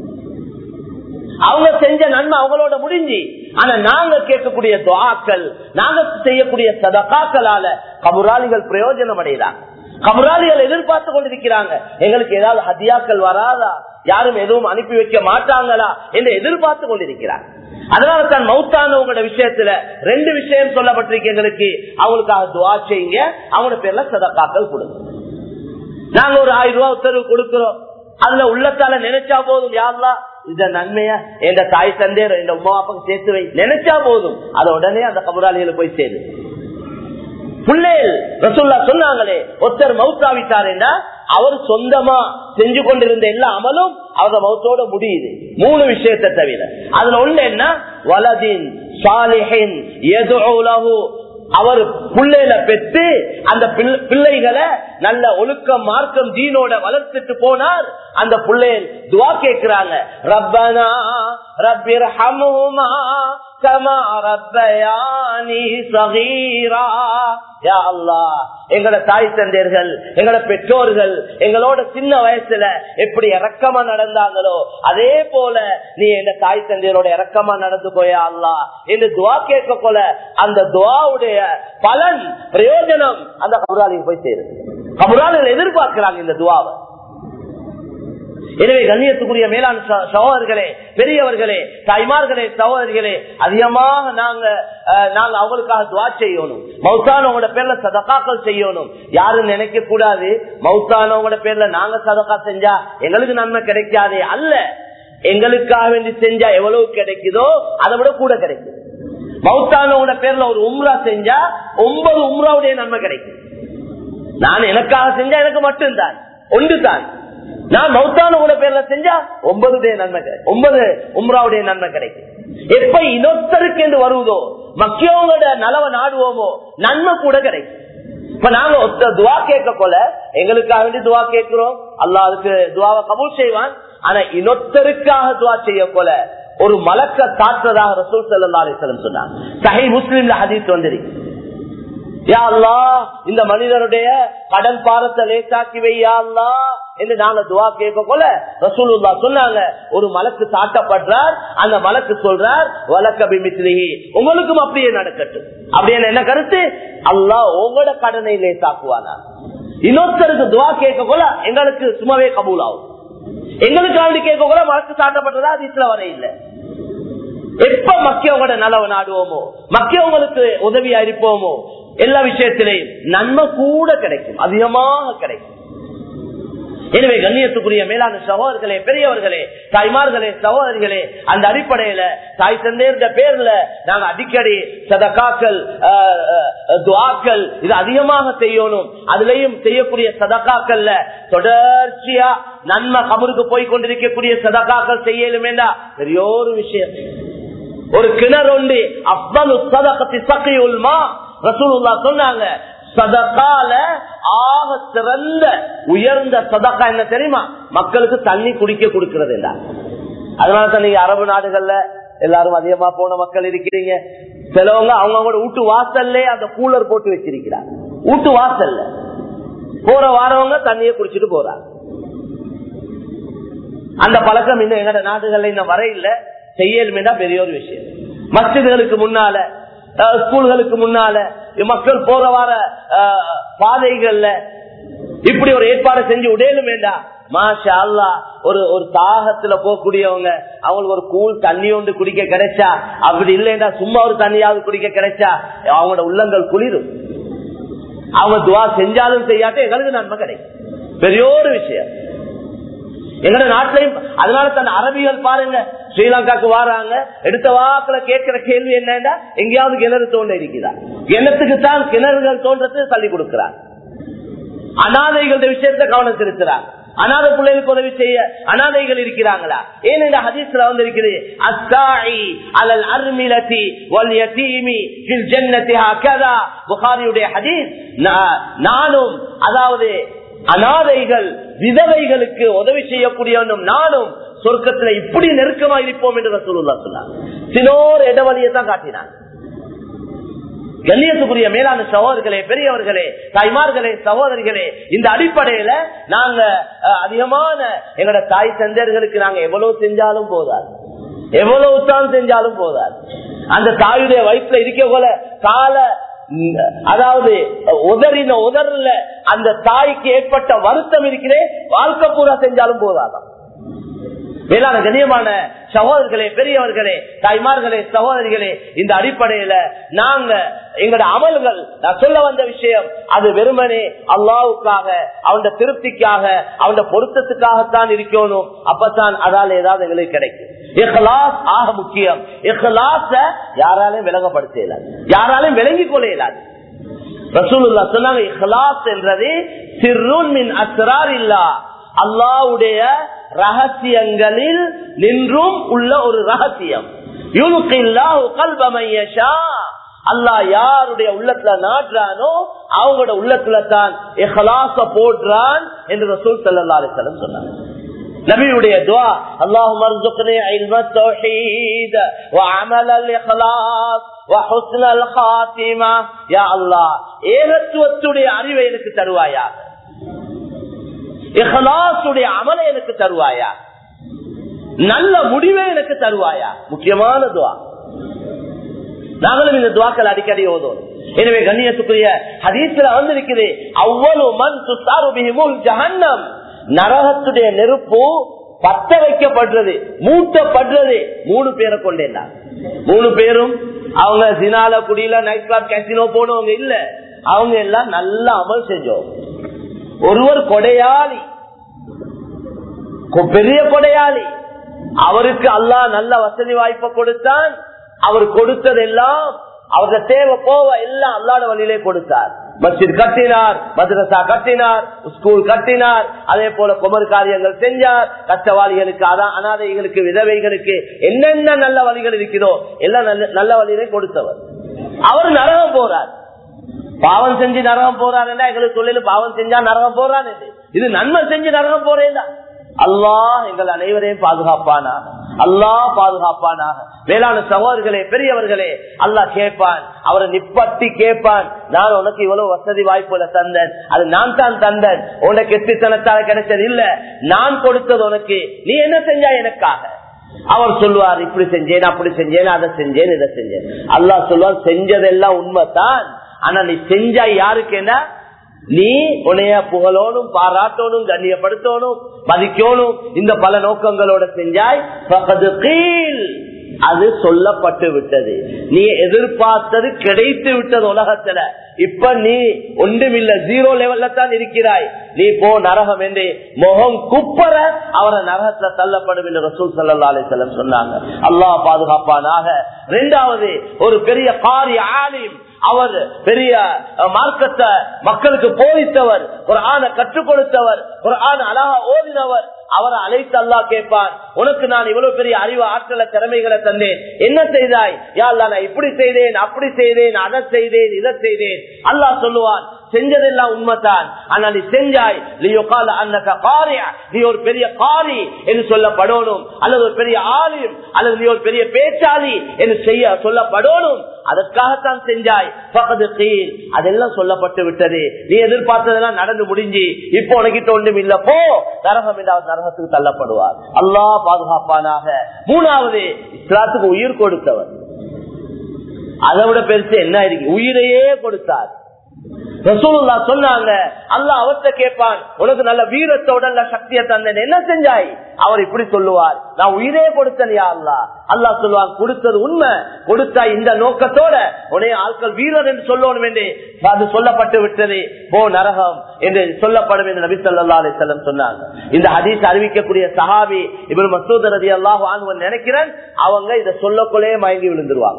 அவங்க செஞ்ச நன்மை அவங்களோட முடிஞ்சு ஆனா நாங்க கேட்கக்கூடிய துவாக்கள் நாங்க செய்யக்கூடிய சதகாக்களால கபுராளிகள் பிரயோஜனம் அடைகிறாங்க கபுராளிகள் எதிர்பார்த்து கொண்டிருக்கிறாங்க எங்களுக்கு ஏதாவது ஹதியாக்கள் வராதா யாரும் எதுவும் அனுப்பி வைக்க மாட்டாங்களா என்று எதிர்பார்த்து கொண்டிருக்கிறாங்க அதனால தான் மௌத்தானவங்களோட விஷயத்துல ரெண்டு விஷயம் சொல்லப்பட்டிருக்கு எங்களுக்கு அவங்களுக்காக துவா செய்யுங்க அவங்களோட பேர்ல சதக்காக்கள் கொடுங்க நாங்க ஒரு ஆயிரம் ரூபாய் உத்தரவு கொடுக்கிறோம் அதுல உள்ளத்தால நினைச்சா போதும் யாருலா இந்த நன்மைய எந்த தாய் தந்தையர் எந்த உமா அப்பாக்கு சேர்த்து வை நினைச்சா போதும் அதை உடனே அந்த கபுராளிகளுக்கு போய் சேரு பிள்ளைகள் ரசுல்லா சொன்னாங்களே ஒருத்தர் மவுத்தாவிட்டாருன்னா அவர் சொந்தமா செஞ்சு கொண்டிருந்த எல்லா அமலும் அவங்க மௌத்தோட முடியுது மூணு விஷயத்தை தவிர அதுல ஒண்ணு என்ன வலதின் சாலிஹின் அவர் பிள்ளையில பெற்று அந்த பிள்ளைகளை நல்ல ஒழுக்கம் மார்க்கம் ஜீனோட வளர்த்துட்டு போனார் அந்த பிள்ளைகள் துவா கேட்கிறாங்க ரப்பனா ரப்பிர் ஹமுமா எங்களோட தாய் தந்தையர்கள் எங்களோட பெற்றோர்கள் எங்களோட சின்ன வயசுல எப்படி இறக்கமா நடந்தாங்களோ அதே போல நீ எங்க தாய் தந்தையரோட இறக்கமா நடந்து போயா அல்லா என்று துவா கேட்க போல அந்த துவாவுடைய பலன் பிரயோஜனம் அந்த கபுராலிக்கு போய் சேருது கபுராலிகள் எதிர்பார்க்கிறாங்க இந்த துவாவை எனவே கண்ணியத்துக்குரிய மேலாண் சகோதரர்களே பெரியவர்களே தாய்மார்களே சகோதரிகளே அதிகமாக நாங்க நாங்க அவங்களுக்காக துவா செய்யணும் மௌத்தானவங்களோட பேர்ல சதக்காக்கள் செய்யணும் யாரும் நினைக்க கூடாது மௌத்தானவங்களோட பேர்ல நாங்க சதக்கா செஞ்சா எங்களுக்கு நன்மை கிடைக்காதே அல்ல எங்களுக்காக வேண்டி செஞ்சா எவ்வளவு கிடைக்குதோ அதை விட கூட கிடைக்குது மௌத்தானவங்களோட பேர்ல ஒரு உம்ரா செஞ்சா ஒன்பது உம்ராவுடைய நன்மை கிடைக்கும் நான் எனக்காக செஞ்சா எனக்கு மட்டும்தான் ஒன்று தான் நான் மௌத்தானவங்களோட பேர்ல செஞ்சா ஒன்பது நன்மை கிடைக்கும் ஒன்பது உம்ராவுடைய நன்மை கிடைக்கும் எப்ப இன்னொருத்தருக்கு என்று வருவதோ மக்கியவங்களோட நலவை நாடுவோமோ நன்மை கூட கிடைக்கும் இப்ப நாங்க ஒத்த துவா கேட்க போல எங்களுக்காக வேண்டி துவா கேட்கிறோம் அல்லா அதுக்கு துவாவை கபூல் செய்வான் ஆனா இன்னொத்தருக்காக துவா செய்ய போல ஒரு மலக்க காட்டுறதாக ரசூல் சல்லா அலிஸ்லம் சொன்னாங்க சஹி முஸ்லீம்ல ஹதீஸ் வந்திருக்கு யா அல்லாஹ் இந்த மனிதனுடைய கடன் பாரத்தை லேசாக்கி வையா அல்லாஹ் என்று நாங்க துவா கேட்க போல ரசூலுல்லா சொன்னாங்க ஒரு மலக்கு சாட்டப்படுறார் அந்த மலக்கு சொல்றார் வழக்க பிமித்ரிஹி உங்களுக்கும் அப்படியே நடக்கட்டும் அப்படின்னு என்ன கருத்து அல்லாஹ் உங்களோட கடனை லேசாக்குவானா இன்னொருத்தருக்கு துவா கேட்க போல எங்களுக்கு சும்மாவே கபூல் ஆகும் எங்களுக்கு அப்படி கேட்க கூட மலக்கு சாட்டப்பட்டதா அதிசல வர இல்லை எப்ப மக்கியவங்களோட நலவு நாடுவோமோ மக்கியவங்களுக்கு உதவியா இருப்போமோ எல்லா விஷயத்திலையும் நன்மை கூட கிடைக்கும் அதிகமாக கிடைக்கும் எனவே கண்ணியத்துக்குரிய மேலான சகோதரர்களே பெரியவர்களே தாய்மார்களே சகோதரிகளே அந்த அடிப்படையில தாய் தந்தையர்ந்த பேர்ல நாங்க அடிக்கடி சதக்காக்கள் துவாக்கள் இது அதிகமாக செய்யணும் அதுலயும் செய்யக்கூடிய சதக்காக்கள்ல தொடர்ச்சியா நன்மை கபருக்கு போய் கொண்டிருக்கக்கூடிய சதக்காக்கள் செய்யலுமேண்டா பெரிய ஒரு விஷயம் ஒரு கிணறு உண்டு அவ்வளவு சதக்கத்தை சக்கையுள்மா ரசூலுல்லா சொன்னாங்க சதக்கால ஆக சிறந்த உயர்ந்த சதக்கா என்ன தெரியுமா மக்களுக்கு தண்ணி குடிக்க கொடுக்கிறது இல்ல அதனாலதான் நீங்க அரபு நாடுகள்ல எல்லாரும் அதிகமா போன மக்கள் இருக்கிறீங்க சிலவங்க அவங்களோட வீட்டு வாசல்ல அந்த கூலர் போட்டு வச்சிருக்கிறாங்க வீட்டு வாசல்ல போற வாரவங்க தண்ணியை குடிச்சிட்டு போறாங்க அந்த பழக்கம் இன்னும் எங்கட நாடுகள்ல இன்னும் வரையில செய்யலுமே பெரிய ஒரு விஷயம் மசிதர்களுக்கு முன்னால ஸ்கூல்களுக்கு முன்னால மக்கள் போற வார பாதைகள்ல இப்படி ஒரு ஏற்பாடு செஞ்சு உடையலும் வேண்டாம் மாஷா அல்லா ஒரு ஒரு தாகத்துல போகக்கூடியவங்க அவங்களுக்கு ஒரு கூழ் தண்ணி ஒன்று குடிக்க கிடைச்சா அப்படி இல்லைன்னா சும்மா ஒரு தண்ணியாவது குடிக்க கிடைச்சா அவங்களோட உள்ளங்கள் குளிரும் அவங்க துவா செஞ்சாலும் செய்யாட்டும் எங்களுக்கு நன்மை கிடைக்கும் பெரிய ஒரு விஷயம் எங்கட நாட்டிலையும் அதனால தன் அரபிகள் பாருங்க ஸ்ரீலங்காக்கு வராங்க எடுத்த வாக்குல கேட்கிற கேள்வி என்னன்னா எங்கேயாவது கிணறு தோண்ட இருக்கிறா கிணத்துக்கு தான் கிணறுகள் தோன்றதுக்கு தள்ளி கொடுக்கிறார் அனாதைகள விஷயத்த கவனம் செலுத்துறார் அநாத பிள்ளைகளுக்கு உதவி செய்ய அனாதைகள் இருக்கிறாங்களா ஏன் இந்த ஹதீஸ்ல வந்து இருக்குது அஸ்தாயி அலல் அர்மிலதி வல் யதீமி ஃபில் ஜன்னதி ஹகதா புகாரியுடைய ஹதீஸ் நானும் அதாவது அனாதைகள் விதவைகளுக்கு உதவி செய்யக்கூடியவனும் நானும் சொர்க்கத்துல இப்படி நெருக்கமா இருப்போம் என்று சொல்லுல்லா சொன்னார் சிலோர் இடவழியை தான் காட்டினார் கண்ணியத்துக்குரிய மேலான சகோதரர்களே பெரியவர்களே தாய்மார்களே சகோதரிகளே இந்த அடிப்படையில நாங்க அதிகமான எங்களோட தாய் தந்தையர்களுக்கு நாங்க எவ்வளவு செஞ்சாலும் போதாது எவ்வளவு தான் செஞ்சாலும் போதாது அந்த தாயுடைய வயிற்றுல இருக்க போல கால அதாவது உதறின உதறல அந்த தாய்க்கு ஏற்பட்ட வருத்தம் இருக்கிறே வாழ்க்கை பூரா செஞ்சாலும் போதாதான் மேலான கண்ணியமான சகோதரர்களே பெரியவர்களே தாய்மார்களே சகோதரிகளே இந்த அடிப்படையில நாங்க எங்களோட அமல்கள் நான் சொல்ல வந்த விஷயம் அது வெறுமனே அல்லாவுக்காக அவன் திருப்திக்காக அவன் பொருத்தத்துக்காகத்தான் இருக்கணும் அப்பதான் அதால ஏதாவது எங்களுக்கு கிடைக்கும் இஹ்லாஸ் ஆக முக்கியம் இஹ்லாஸ யாராலையும் விலகப்படுத்த இயலாது யாராலையும் விளங்கிக் கொள்ள இயலாது ரசூலுல்லா சொன்னாங்க இஹ்லாஸ் என்றது சிறுன் மின் அஸ்ரார் இல்லா அல்லாவுடைய ரகசியங்களில் நின்றும் உள்ள ஒரு ரகசியம் அல்லா யாருடைய உள்ளத்துல நாடுறானோ அவங்களோட உள்ளத்துல தான் போடுறான் என்று ரசூல் சல்லா அலிசலம் சொன்னாங்க நபியுடைய துவா اللهم ارزقني علم التوحيد وعمل الاخلاص وحسن الخاتمه يا الله ஏகத்துவத்துடைய அறிவை எனக்கு தருவாயா இஹ்லாசுடைய அமலை எனக்கு தருவாயா நல்ல முடிவை எனக்கு தருவாயா முக்கியமான துவா நாங்களும் இந்த துவாக்கள் அடிக்கடி ஓதுவோம் எனவே கண்ணியத்துக்குரிய ஹதீஸ்ல வந்திருக்குது அவ்வளவு மண் துசாருபிமுல் ஜஹன்னம் நரகத்துடைய நெருப்பு பத்த வைக்கப்படுறது மூட்டப்படுறது மூணு பேரை கொண்டேன் மூணு பேரும் அவங்க சினால குடியில நைட் கிளப் கேசினோ போனவங்க இல்ல அவங்க எல்லாம் நல்ல அமல் செஞ்சோம் ஒருவர் கொடையாளி பெரிய கொடையாளி அவருக்கு அல்லாஹ் நல்ல வசதி வாய்ப்பை கொடுத்தான் அவர் கொடுத்ததெல்லாம் அவருடைய தேவை போவ எல்லாம் அல்லாட வழியிலே கொடுத்தார் மஸ்ஜித் கட்டினார் மദ്രസா கட்டினார் ஸ்கூல் கட்டினார் அதே போல குமர் காரியங்கள் செஞ்சார் கஷ்டவாளிகளுக்கு அனாதைகளுக்கு விதவைகளுக்கு என்னென்ன நல்ல வழிகள் இருக்கிறதோ எல்லாம் நல்ல வழியிலே கொடுத்தவர் அவர் நரகம் போறார் பாவம் செஞ்சு நரகம் போறாருன்னா எங்களுக்கு தொழில் பாவம் செஞ்சா நரகம் போறான் இது நன்மை செஞ்சு நரகம் போறேன் அல்லாஹ் எங்கள் அனைவரையும் பாதுகாப்பானாக அல்லாஹ் பாதுகாப்பானாக வேளாண் சகோதரர்களே பெரியவர்களே அல்லாஹ் கேட்பான் அவரை நிப்பட்டி கேட்பான் நான் உனக்கு இவ்வளவு வசதி வாய்ப்புல தந்தேன் அது நான் தான் தந்தேன் உனக்கு எத்தித்தனத்தால கிடைச்சது இல்ல நான் கொடுத்தது உனக்கு நீ என்ன செஞ்சா எனக்காக அவர் சொல்லுவார் இப்படி செஞ்சேன் அப்படி செஞ்சேன் அதை செஞ்சேன் இதை செஞ்சேன் அல்லாஹ் சொல்லுவார் செஞ்சதெல்லாம் உண்மைதான் ஆனா நீ செஞ்சா யாருக்கு என்ன நீ உனைய புகழோனும் பாராட்டோனும் கண்ணியப்படுத்தணும் மதிக்கணும் இந்த பல நோக்கங்களோட செஞ்சாய் பகது கீழ் அது சொல்லப்பட்டு விட்டது நீ எதிர்பார்த்தது கிடைத்து விட்டது உலகத்துல இப்ப நீ ஒன்றுமில்ல ஜீரோ லெவல்ல தான் இருக்கிறாய் நீ போ நரகம் என்று முகம் குப்பர அவரை நரகத்துல தள்ளப்படும் என்று ரசூல் சல்லா அலிசல்லம் சொன்னாங்க அல்லாஹ் பாதுகாப்பானாக இரண்டாவது ஒரு பெரிய காரி ஆலிம் அவர் பெரிய மார்க்கத்தை மக்களுக்கு போதித்தவர் ஒரு ஆண கற்றுக் கொடுத்தவர் ஒரு ஆண் அழகா ஓதினவர் அவரை அழைத்து அல்லா கேட்பான் உனக்கு நான் இவ்வளவு பெரிய அறிவு ஆற்றல திறமைகளை தந்தேன் என்ன செய்தாய் யாழ்லா நான் இப்படி செய்தேன் அப்படி செய்தேன் அதை செய்தேன் இதை செய்தேன் அல்லாஹ் சொல்லுவான் செஞ்சதெல்லாம் உண்மைதான் ஆனா நீ செஞ்சாய் நீ ஒரு பெரிய காரி என்று சொல்லப்படணும் அல்லது ஒரு பெரிய ஆலிம் அல்லது நீ ஒரு பெரிய பேச்சாளி என்று செய்ய சொல்லப்படணும் அதற்காகத்தான் செஞ்சாய் பக்கத்து கீழ் அதெல்லாம் சொல்லப்பட்டு விட்டது நீ எதிர்பார்த்ததெல்லாம் நடந்து முடிஞ்சு இப்போ உனக்கிட்ட ஒன்றும் இல்ல போ நரகம் என்றாவது நரகத்துக்கு தள்ளப்படுவார் அல்லாஹ் பாதுகாப்பானாக மூணாவது இஸ்லாத்துக்கு உயிர் கொடுத்தவர் அதை விட பெருசு என்ன இருக்கு உயிரையே கொடுத்தார் ரசூலுல்லா சொன்னாங்க அல்லாஹ் அவர்த்த கேட்பான் உனக்கு நல்ல வீரத்தோட நல்ல சக்தியை தந்தேன் என்ன செஞ்சாய் அவர் இப்படி சொல்லுவார் நான் உயிரே கொடுத்தனியா அல்லா அல்லாஹ் சொல்லுவான் கொடுத்தது உண்மை கொடுத்தா இந்த நோக்கத்தோட உடைய ஆட்கள் வீரர் என்று சொல்லணும் என்று அது சொல்லப்பட்டு விட்டது போ நரகம் என்று சொல்லப்படும் என்று நபி சொல்லா அலி செல்லம் சொன்னாங்க இந்த ஹதீஸ் அறிவிக்கக்கூடிய சஹாபி இவர் மசூத் ரதி அல்லாஹ் நினைக்கிறேன் அவங்க இதை சொல்லக்குள்ளே மயங்கி விழுந்துருவாங்க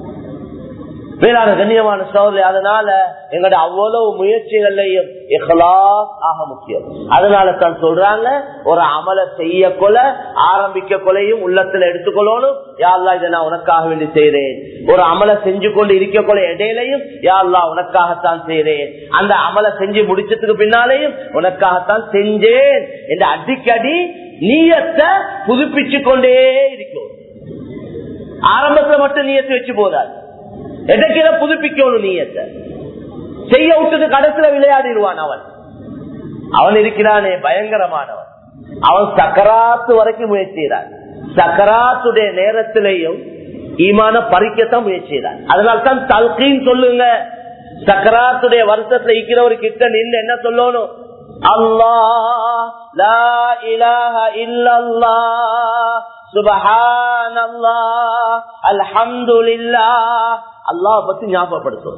வேளாண் கண்ணியமான சோதரி அதனால எங்களோட அவ்வளவு முயற்சிகள்லையும் ஆக முக்கியம் அதனால தான் சொல்றாங்க ஒரு அமலை செய்ய கொல ஆரம்பிக்க கொலையும் உள்ளத்துல எடுத்துக்கொள்ளணும் யாழ்லா இதை நான் உனக்காக வேண்டி செய்யறேன் ஒரு அமலை செஞ்சு கொண்டு இருக்க கொலை இடையிலையும் யாழ்லா உனக்காகத்தான் செய்யறேன் அந்த அமலை செஞ்சு முடிச்சதுக்கு பின்னாலேயும் உனக்காகத்தான் செஞ்சேன் என்று அடிக்கடி நீயத்தை புதுப்பிச்சு கொண்டே இருக்கும் ஆரம்பத்துல மட்டும் நீயத்தை வச்சு போதாது எதற்கிற புதுப்பிக்கணும் நீயத்தை செய்ய விட்டது கடைசியில விளையாடிடுவான் அவன் அவன் இருக்கிறானே பயங்கரமானவன் அவன் சக்கராத்து வரைக்கும் முயற்சிறான் சக்கராத்துடைய நேரத்திலையும் ஈமான பறிக்கத்தான் முயற்சிறான் அதனால தான் தல்கின்னு சொல்லுங்க சக்கராத்துடைய வருஷத்துல இருக்கிறவர் கிட்ட நின்று என்ன சொல்லணும் அல்லாஹ் லா இலாஹ இல்லல்லாஹ் சுபஹான் அல்லாஹ் அல்ஹம்துலில்லாஹ் அல்லாஹ் பத்தி ஞாபகப்படுத்தும்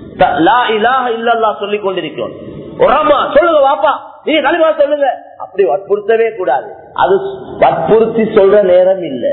சொல்லிக் கொண்டிருக்கிறோம் சொல்லுங்க வாப்பா நீங்க கலிமா சொல்லுங்க அப்படி வற்புறுத்தவே கூடாது அது வற்புறுத்தி சொல்ற நேரம் இல்லை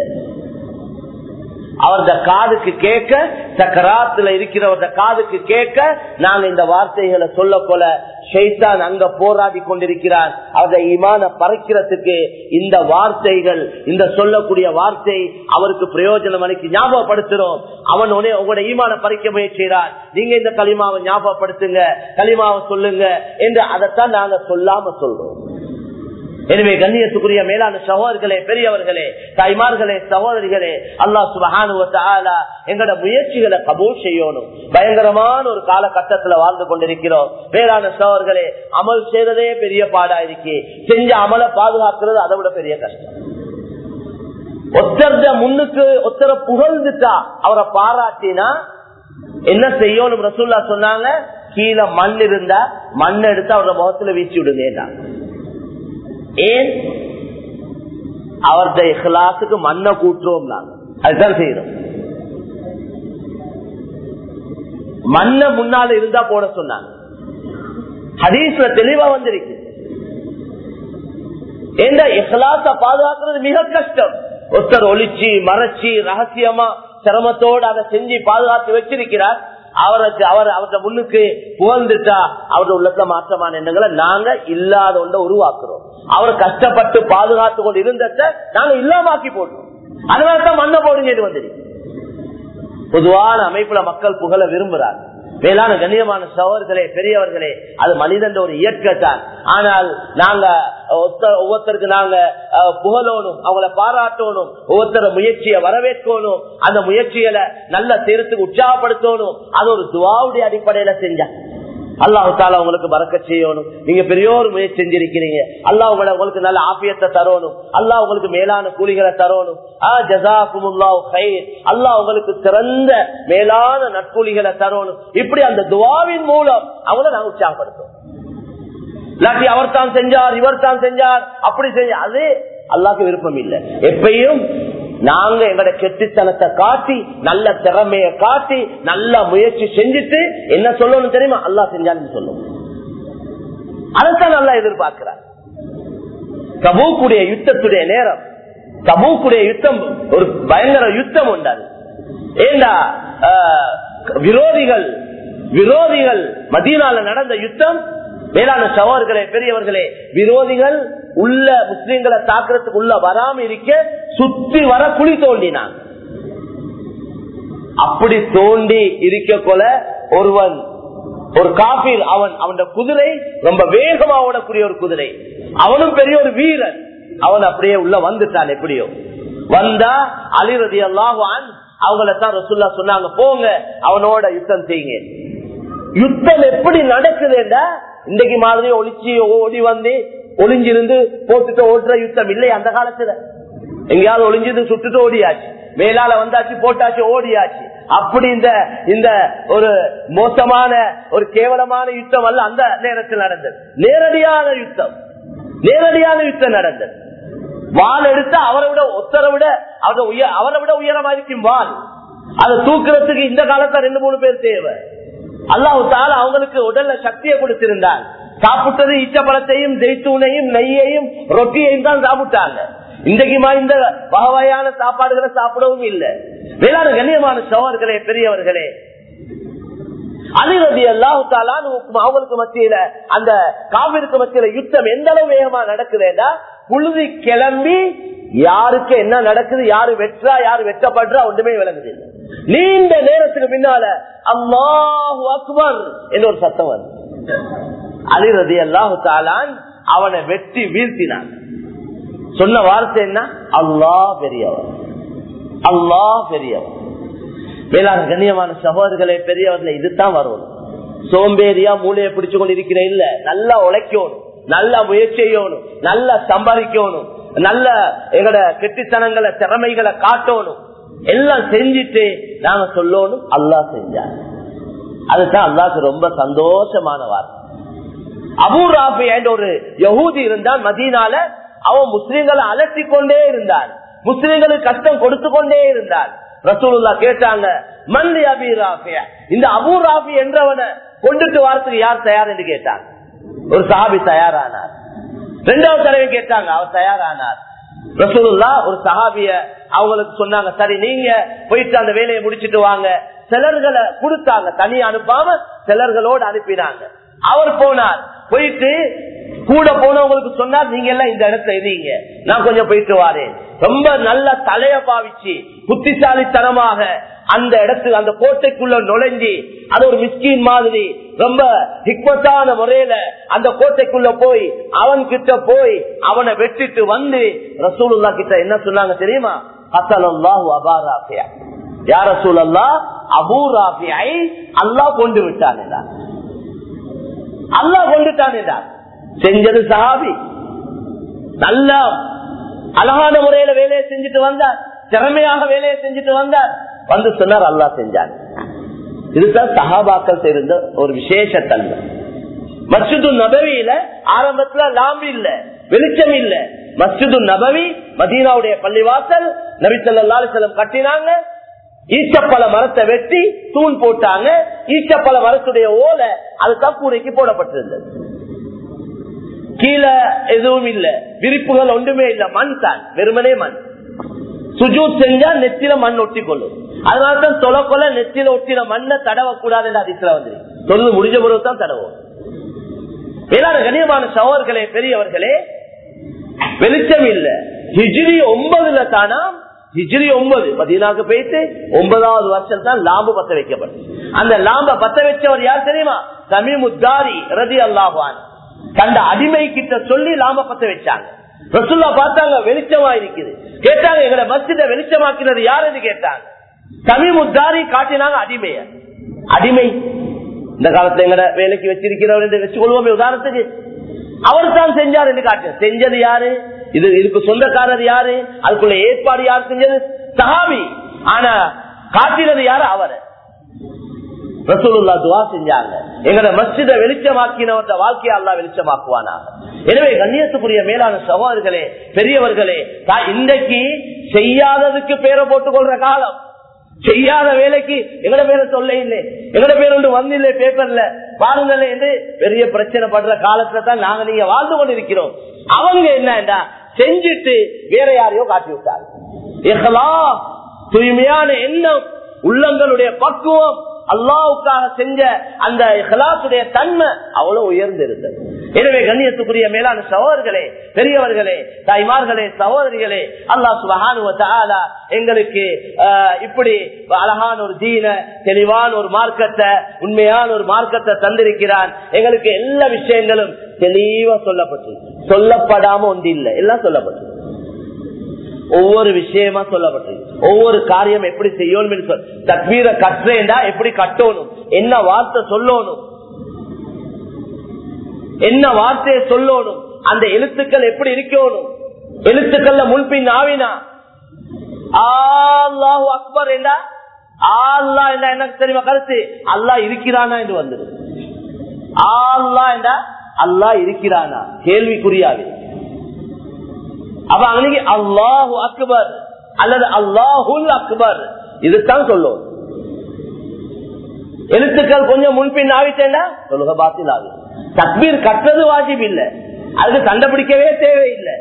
அவரது காதுக்கு கேட்க சக்கராத்துல இருக்கிறவரது காதுக்கு கேட்க நாங்க இந்த வார்த்தைகளை சொல்ல போல ஷைத்தான் அங்க போராடி கொண்டிருக்கிறான் அவருடைய ஈமான பறைக்கிறதுக்கு இந்த வார்த்தைகள் இந்த சொல்லக்கூடிய வார்த்தை அவருக்கு பிரயோஜனம் அளிக்கு ஞாபகப்படுத்துறோம் அவன் உடனே உங்களோட ஈமான பறிக்க முயற்சிறான் நீங்க இந்த களிமாவை ஞாபகப்படுத்துங்க களிமாவை சொல்லுங்க என்று அதைத்தான் நாங்க சொல்லாம சொல்றோம் எனவே கண்ணியத்துக்குரிய மேலான சகோதரர்களே பெரியவர்களே தாய்மார்களே சகோதரிகளே அல்லா சுபகானுவத்தாலா எங்களோட முயற்சிகளை கபூல் செய்யணும் பயங்கரமான ஒரு காலகட்டத்துல வாழ்ந்து கொண்டிருக்கிறோம் மேலான சகோதரர்களே அமல் செய்யறதே பெரிய பாடா இருக்கு செஞ்ச அமலை பாதுகாக்கிறது அதை விட பெரிய கஷ்டம் ஒத்தர முன்னுக்கு ஒத்தர புகழ்ந்துட்டா அவரை பாராட்டினா என்ன செய்யணும் ரசூல்லா சொன்னாங்க கீழே மண் இருந்தா மண் எடுத்து அவரோட முகத்துல வீசி விடுங்க ஏன் அவருடைய இஹ்லாசுக்கு மண்ணை கூட்டுறோம் நாங்க அதுதான் செய்யறோம் மண்ண முன்னால இருந்தா போட சொன்னாங்க ஹதீஸ்ல தெளிவா வந்திருக்கு எந்த இஹ்லாச பாதுகாக்கிறது மிக கஷ்டம் ஒருத்தர் ஒளிச்சு மறைச்சி ரகசியமா சிரமத்தோடு அதை செஞ்சு பாதுகாத்து வச்சிருக்கிறார் அவருக்கு அவர் அவருடைய முன்னுக்கு புகழ்ந்துட்டா அவருடைய உள்ளத்துல மாற்றமான எண்ணங்களை நாங்க இல்லாத ஒன்றை உருவாக்குறோம் அவர் கஷ்டப்பட்டு பாதுகாத்து கொண்டு இருந்தத நாங்க இல்லாமாக்கி போடுறோம் அதனாலதான் மண்ணை போடுங்க வந்துருக்கு பொதுவான அமைப்புல மக்கள் புகழ விரும்புறாங்க மேலான கண்ணியமான சகோதரர்களே பெரியவர்களே அது மனிதன் ஒரு இயற்கை தான் ஆனால் நாங்க ஒருத்தர் ஒவ்வொருத்தருக்கு நாங்க அஹ், புகழோனும் அவங்கள பாராட்டணும் ஒவ்வொருத்தர முயற்சியை வரவேற்கணும் அந்த முயற்சிகளை நல்ல தேர்த்துக்கு உற்சாகப்படுத்தணும் அது ஒரு துவாவுடைய அடிப்படையில செஞ்சா அல்லாஹு தாலா உங்களுக்கு பறக்க செய்யணும் நீங்க பெரிய ஒரு முயற்சி செஞ்சிருக்கிறீங்க அல்லாஹ் உங்களை உங்களுக்கு நல்ல ஆபியத்தை தரணும் அல்லாஹ் உங்களுக்கு மேலான கூலிகளை தரணும் ஆ ஜசாக்குமுல்லாஹ் கயிர் அல்லாஹ் உங்களுக்கு சிறந்த மேலான நட்கூலிகளை தரணும் இப்படி அந்த துவாவின் மூலம் அவங்கள நாங்க உற்சாகப்படுத்தும் இல்லாட்டி அவர் தான் செஞ்சார் இவர் தான் செஞ்சார் அப்படி செஞ்ச அது அல்லாஹ்க்கு விருப்பம் இல்லை எப்பயும் நாங்க எங்கட கெட்டித்தனத்தை காட்டி நல்ல திறமைய காட்டி நல்ல முயற்சி செஞ்சுட்டு என்ன சொல்லணும் தெரியுமா அல்லாஹ் செஞ்சான்னு சொல்லணும் அதைத்தான் நல்லா எதிர்பார்க்கிறார் கபூக்குடைய யுத்தத்துடைய நேரம் கபூக்குடைய யுத்தம் ஒரு பயங்கர யுத்தம் உண்டாது ஏண்டா ஆஹ், விரோதிகள் விரோதிகள் மதீனால நடந்த யுத்தம் மேலான சவார்களே பெரியவர்களே விரோதிகள் உள்ள முஸ்லிம்களை தாக்குறதுக்கு உள்ள வராம இருக்க சுத்தி வர குழி தோண்டினான் அப்படி தோண்டி இருக்க கொல ஒருவன் ஒரு காபீர் அவன் அவன் குதிரை ரொம்ப வேகமா ஓடக்கூடிய ஒரு குதிரை அவனும் பெரிய ஒரு வீரன் அவன் அப்படியே உள்ள வந்துட்டான் எப்படியோ வந்தா அலிரதி அல்லாஹான் அவங்களத்தான் ரசுல்லா சொன்னாங்க போங்க அவனோட யுத்தம் செய்யுங்க யுத்தம் எப்படி நடக்குதுன்னா இன்றைக்கு மாதிரி ஒளிச்சு ஓடி வந்து ஒளிஞ்சிருந்து போட்டுட்டு ஓட்டுற யுத்தம் இல்லை அந்த காலத்துல எங்கேயாவது ஒளிஞ்சது சுட்டுட்டு ஓடியாச்சு மேலால வந்தாச்சு போட்டாச்சு ஓடியாச்சு அப்படி இந்த இந்த ஒரு மோசமான ஒரு கேவலமான யுத்தம் அல்ல அந்த நேரத்தில் நடந்தது நேரடியான யுத்தம் நேரடியான யுத்தம் நடந்தது வால் எடுத்து அவரை விட ஒத்தரை விட அவரை உய- அவரை விட உயரமா இருக்கும் வால் அதை தூக்குறதுக்கு இந்த காலத்துல ரெண்டு மூணு பேர் தேவை அல்லாஹு தாலா அவங்களுக்கு உடல்ல சக்தியை கொடுத்திருந்தார் சாப்பிட்டது ஈச்சப்பழத்தையும் ஜெய்த்தூனையும் நெய்யையும் ரொட்டியையும் தான் சாப்பிட்டாங்க இன்றைக்குமா இந்த வகையான சாப்பாடுகளை சாப்பிடவும் இல்லை வேளாண் கண்ணியமான சோழர்களே பெரியவர்களே அலிரதி அல்லாஹாலான்னு அவங்களுக்கு மத்தியில அந்த காவிற்கு மத்தியில யுத்தம் எந்த அளவு வேகமா நடக்குதுன்னா புழுதி கிளம்பி யாருக்கு என்ன நடக்குது யாரு வெற்றா யாரு வெட்டப்படுறா ஒன்றுமே விளங்குது இல்லை நீண்ட நேரத்துக்கு பின்னால அல்லாஹு அக்பர் என்ற ஒரு சத்தம் வருது அலிரதி அல்லாஹு தாலான் அவனை வெட்டி வீழ்த்தினான் சொன்ன வார்த்தை என்ன அல்லாஹ் பெரியவர் அல்லாஹ் பெரியவர் வேளாண் கண்ணியமான சகோதரர்களே பெரியவர்களே இதுதான் வரும் சோம்பேறியா மூளையை பிடிச்சு கொண்டு இருக்கிற இல்ல நல்லா உழைக்கணும் நல்லா முயற்சி செய்யணும் நல்லா சம்பாதிக்கணும் நல்ல எங்கட கெட்டித்தனங்களை திறமைகளை காட்டணும் எல்லாம் செஞ்சுட்டு நாங்க சொல்லணும் அல்லாஹ் செஞ்சார் அதுதான் அல்லாஹ்க்கு ரொம்ப சந்தோஷமான வார்த்தை அபூ ராபி என்ற ஒரு யகூதி இருந்தான் மதீனால அவன் முஸ்லிம்களை அலட்டி கொண்டே இருந்தான் முஸ்லிம்களுக்கு கஷ்டம் கொடுத்து கொண்டே இருந்தான் ரசூலுல்லா கேட்டாங்க மல்லி அபி ராபிய இந்த அபூ ராபி என்றவனை கொண்டுட்டு வாரத்துக்கு யார் தயார் என்று கேட்டான் ஒரு சஹாபி தயாரானார் ரெண்டாவது தடவை கேட்டாங்க அவர் தயாரானார் ரசூலுல்லா ஒரு சஹாபிய அவங்களுக்கு சொன்னாங்க சரி நீங்க போயிட்டு அந்த வேலையை முடிச்சிட்டு வாங்க சிலர்களை கொடுத்தாங்க தனியா அனுப்பாம சிலர்களோடு அனுப்பினாங்க அவர் போனார் போயிட்டு கூட போனவங்களுக்கு சொன்னார் நீங்க எல்லாம் இந்த இடத்துல இருந்தீங்க நான் கொஞ்சம் போயிட்டு வாரேன் ரொம்ப நல்ல தலைய பாவிச்சு புத்திசாலித்தனமாக அந்த இடத்துக்கு அந்த கோட்டைக்குள்ள நுழைஞ்சி அது ஒரு மிஸ்கின் மாதிரி ரொம்ப ஹிக்மத்தான முறையில அந்த கோட்டைக்குள்ள போய் அவன் கிட்ட போய் அவனை வெட்டிட்டு வந்து ரசூலுல்லா கிட்ட என்ன சொன்னாங்க தெரியுமா ஹசனல்லாஹு அபாராபியா யார் ரசூலல்லா அபூ ராபியை அல்லாஹ் கொண்டு விட்டான் என்றார் அல்லாஹ் கொண்டுட்டான் என்றார் செஞ்சது சஹாபி நல்ல அழகான முறையில வேலையை செஞ்சுட்டு வந்தார் திறமையாக வேலையை செஞ்சுட்டு வந்தார் வந்து சொன்னார் அல்லாஹ் செஞ்சார் இதுதான் சஹாபாக்கள் சேர்ந்த ஒரு விசேஷ தன்மை மஸ்ஜிது நபவியில ஆரம்பத்துல லாம்பு இல்ல வெளிச்சம் இல்ல மஸ்ஜிது நபவி மதீனாவுடைய பள்ளிவாசல் நபிசல்லாலு செல்லம் கட்டினாங்க ஈச்சப்பழ மரத்தை வெட்டி தூண் போட்டாங்க ஈச்சப்பழ மரத்துடைய ஓலை அது கக்கூரைக்கு போடப்பட்டிருந்தது கீழே எதுவும் இல்ல விரிப்புகள் ஒன்றுமே இல்ல மண் தான் வெறுமனே மண் சுஜூத் செஞ்சா நெத்தில மண் ஒட்டி கொள்ளும் அதனாலதான் தொலை கொலை நெத்தில ஒட்டின மண்ணை தடவக்கூடாது என்று அதிசல வந்து தொழுது முடிஞ்ச பிறகு தான் தடவும் எல்லாரும் கண்ணியமான சகோதர்களே பெரியவர்களே வெளிச்சம் இல்ல ஹிஜ்ரி ஒன்பதுல தானா ஹிஜ்ரி ஒன்பது மதீனாவுக்கு போயிட்டு ஒன்பதாவது வருஷம் தான் லாம்பு பத்த வைக்கப்படும் அந்த லாம்ப பத்த வச்சவர் யார் தெரியுமா தமிமுத்தாரி ரதி அல்லாஹான் கண்ட அடிமை கிட்ட சொல்லி லாம்ப பத்த வச்சாங்க ரசுல்லா பார்த்தாங்க வெளிச்சமா இருக்குது கேட்டாங்க எங்களை மஸ்ஜித வெளிச்சமாக்கினது யாருன்னு கேட்டாங்க தமிமுத்தாரி காட்டினாங்க அடிமைய அடிமை இந்த காலத்துல எங்கட வேலைக்கு வச்சிருக்கிறவர் என்று வச்சுக்கொள்வோமே உதாரணத்துக்கு அவர் தான் செஞ்சார் என்று காட்டு செஞ்சது யாரு இது இதுக்கு சொந்தக்காரர் யாரு அதுக்குள்ள ஏற்பாடு யார் செஞ்சது சஹாபி ஆனா காட்டினது யாரு அவரை ரசூலுல்லா துவா செஞ்சாங்க எங்கட மஸ்ஜித வெளிச்சமாக்கினவற்ற வாழ்க்கையை அல்லா வெளிச்சமாக்குவானா எனவே கண்ணியத்துக்குரிய மேலான சகோதரர்களே பெரியவர்களே தா- இன்றைக்கு செய்யாததுக்கு பேரை போட்டுக் கொள்ற காலம் செய்யாத வேலைக்கு எங்கட பேரை சொல்ல இல்லை எங்கட பேர் ஒன்று வந்தில்லை பேப்பர்ல பாருங்களே என்று பெரிய பிரச்சனை படுற காலத்துல தான் நாங்க நீங்க வாழ்ந்து கொண்டிருக்கிறோம் அவங்க என்னடா செஞ்சுட்டு வேற யாரையோ காட்டி விட்டாங்க இஹ்லாஸ், தூய்மையான எண்ணம் உள்ளங்களுடைய பக்குவம் அல்லாவுக்காக செஞ்ச அந்த இஹ்லாசுடைய தன்மை அவ்வளவு உயர்ந்திருந்தது எனவே கண்ணியத்துக்குரிய மேலான சகோதரர்களே பெரியவர்களே தாய்மார்களே சகோதரிகளே அல்லாஹ் சுபஹானுவ தஆலா எங்களுக்கு ஆஹ், இப்படி அழகான ஒரு தீன தெளிவான ஒரு மார்க்கத்தை உண்மையான ஒரு மார்க்கத்தை தந்திருக்கிறான் எங்களுக்கு எல்லா விஷயங்களும் தெளிவா சொல்லப்பட்டு சொல்லப்படாம ஒன்று இல்லை எல்லாம் சொல்லப்பட்டு ஒவ்வொரு விஷயமா சொல்லப்பட்டு ஒவ்வொரு காரியம் எப்படி செய்யணும் சொல் தக்வீர கற்றேண்டா எப்படி கட்டணும் என்ன வார்த்தை சொல்லணும் என்ன வார்த்தையை சொல்லணும் அந்த எழுத்துக்கள் எப்படி இருக்கணும் எழுத்துக்கள்ல முன்பின் ஆவினா அல்லாஹு அக்பர் என்றா அல்லா என்றா எனக்கு தெரியுமா கருத்து அல்லாஹ் இருக்கிறானா என்று வந்துடும் அல்லா என்றா அல்லாஹ் இருக்கிறானா கேள்விக்குரியாவே அப்ப அன்னைக்கு அல்லாஹு அக்பர் அல்லது அல்லாஹுல் அக்பர் இதுதான் சொல்லும் எழுத்துக்கள் கொஞ்சம் முன்பின் ஆவிட்டேன்னா சொல்லுக பாத்தில் ஆகு தக்பீர் கட்டுறது வாஜிப் இல்ல அதுக்கு சண்டை பிடிக்கவே தேவையில்லை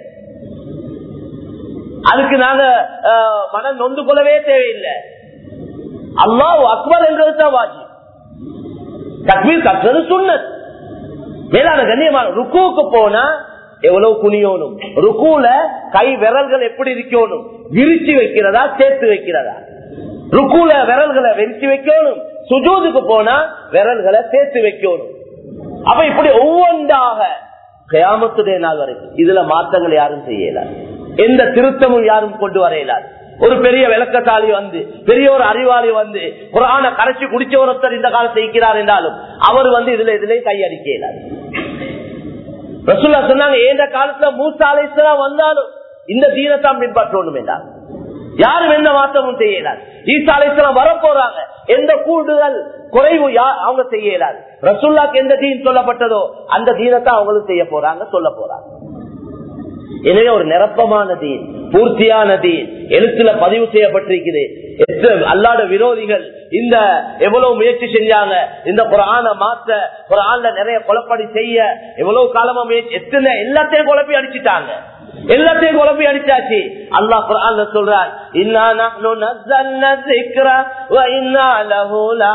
அதுக்கு நாங்க அஹ், மனம் நொந்து கொள்ளவே தேவையில்லை அல்லாஹ் அக்பர் என்றது தான் வாஜிப் தக்பீர் கட்டுறது சுண்ணத் மேலான கண்ணியமான ருக்குவுக்கு போனா எவ்வளவு குனியோனும் ருக்குல கை விரல்கள் எப்படி இருக்கணும் விரிச்சு வைக்கிறதா சேர்த்து வைக்கிறதா ருக்குல விரல்களை விரிச்சு வைக்கணும் சுஜூதுக்கு போனா விரல்களை சேர்த்து வைக்கணும் அப்ப இப்படி ஒவ்வொன்றாக கயாமத்துடைய நாள் வரைக்கும் இதுல மாற்றங்கள் யாரும் செய்யல எந்த திருத்தமும் யாரும் கொண்டு வர இயலாது ஒரு பெரிய விளக்கசாலி வந்து பெரிய ஒரு அறிவாளி வந்து குரான கரைச்சி குடிச்ச ஒருத்தர் இந்த காலத்தை இருக்கிறார் என்றாலும் அவர் வந்து இதுல இதுல கையடிக்க இயலாது ரசுல்லா சொன்னாங்க ஏந்த காலத்துல மூசா அலைசலாம் வந்தாலும் இந்த தீனத்தான் பின்பற்றணும் என்றார் யாரும் எந்த மாற்றமும் செய்யலாது ஈசா அலைசலாம் வரப்போறாங்க எந்த கூடுதல் குறைவு யா- அவங்க செய்யலாது ரசுல்லாக்கு எந்த தீன் சொல்லப்பட்டதோ அந்த தீனத்தை அவங்களும் செய்ய போறாங்க சொல்ல போறாங்க எனவே ஒரு நிரப்பமான தீன் பூர்த்தியான தீன் எழுத்துல பதிவு செய்யப்பட்டிருக்குது எத்தனை அல்லாத விரோதிகள் இந்த எவ்வளவு முயற்சி செஞ்சாங்க இந்த குரான மாத்த குரான்ல நிறைய குழப்படி செய்ய எவ்வளவு காலமா முயற்சி எத்தனை எல்லாத்தையும் குழப்பி அடிச்சுட்டாங்க எல்லாத்தையும் குழப்பி அடிச்சாச்சு அல்லாஹ் குரான்ல சொல்றான் இன்னா நஹ்னு நஸ்ஸல்னா ذِكْرَ وَإِنَّا لَهُ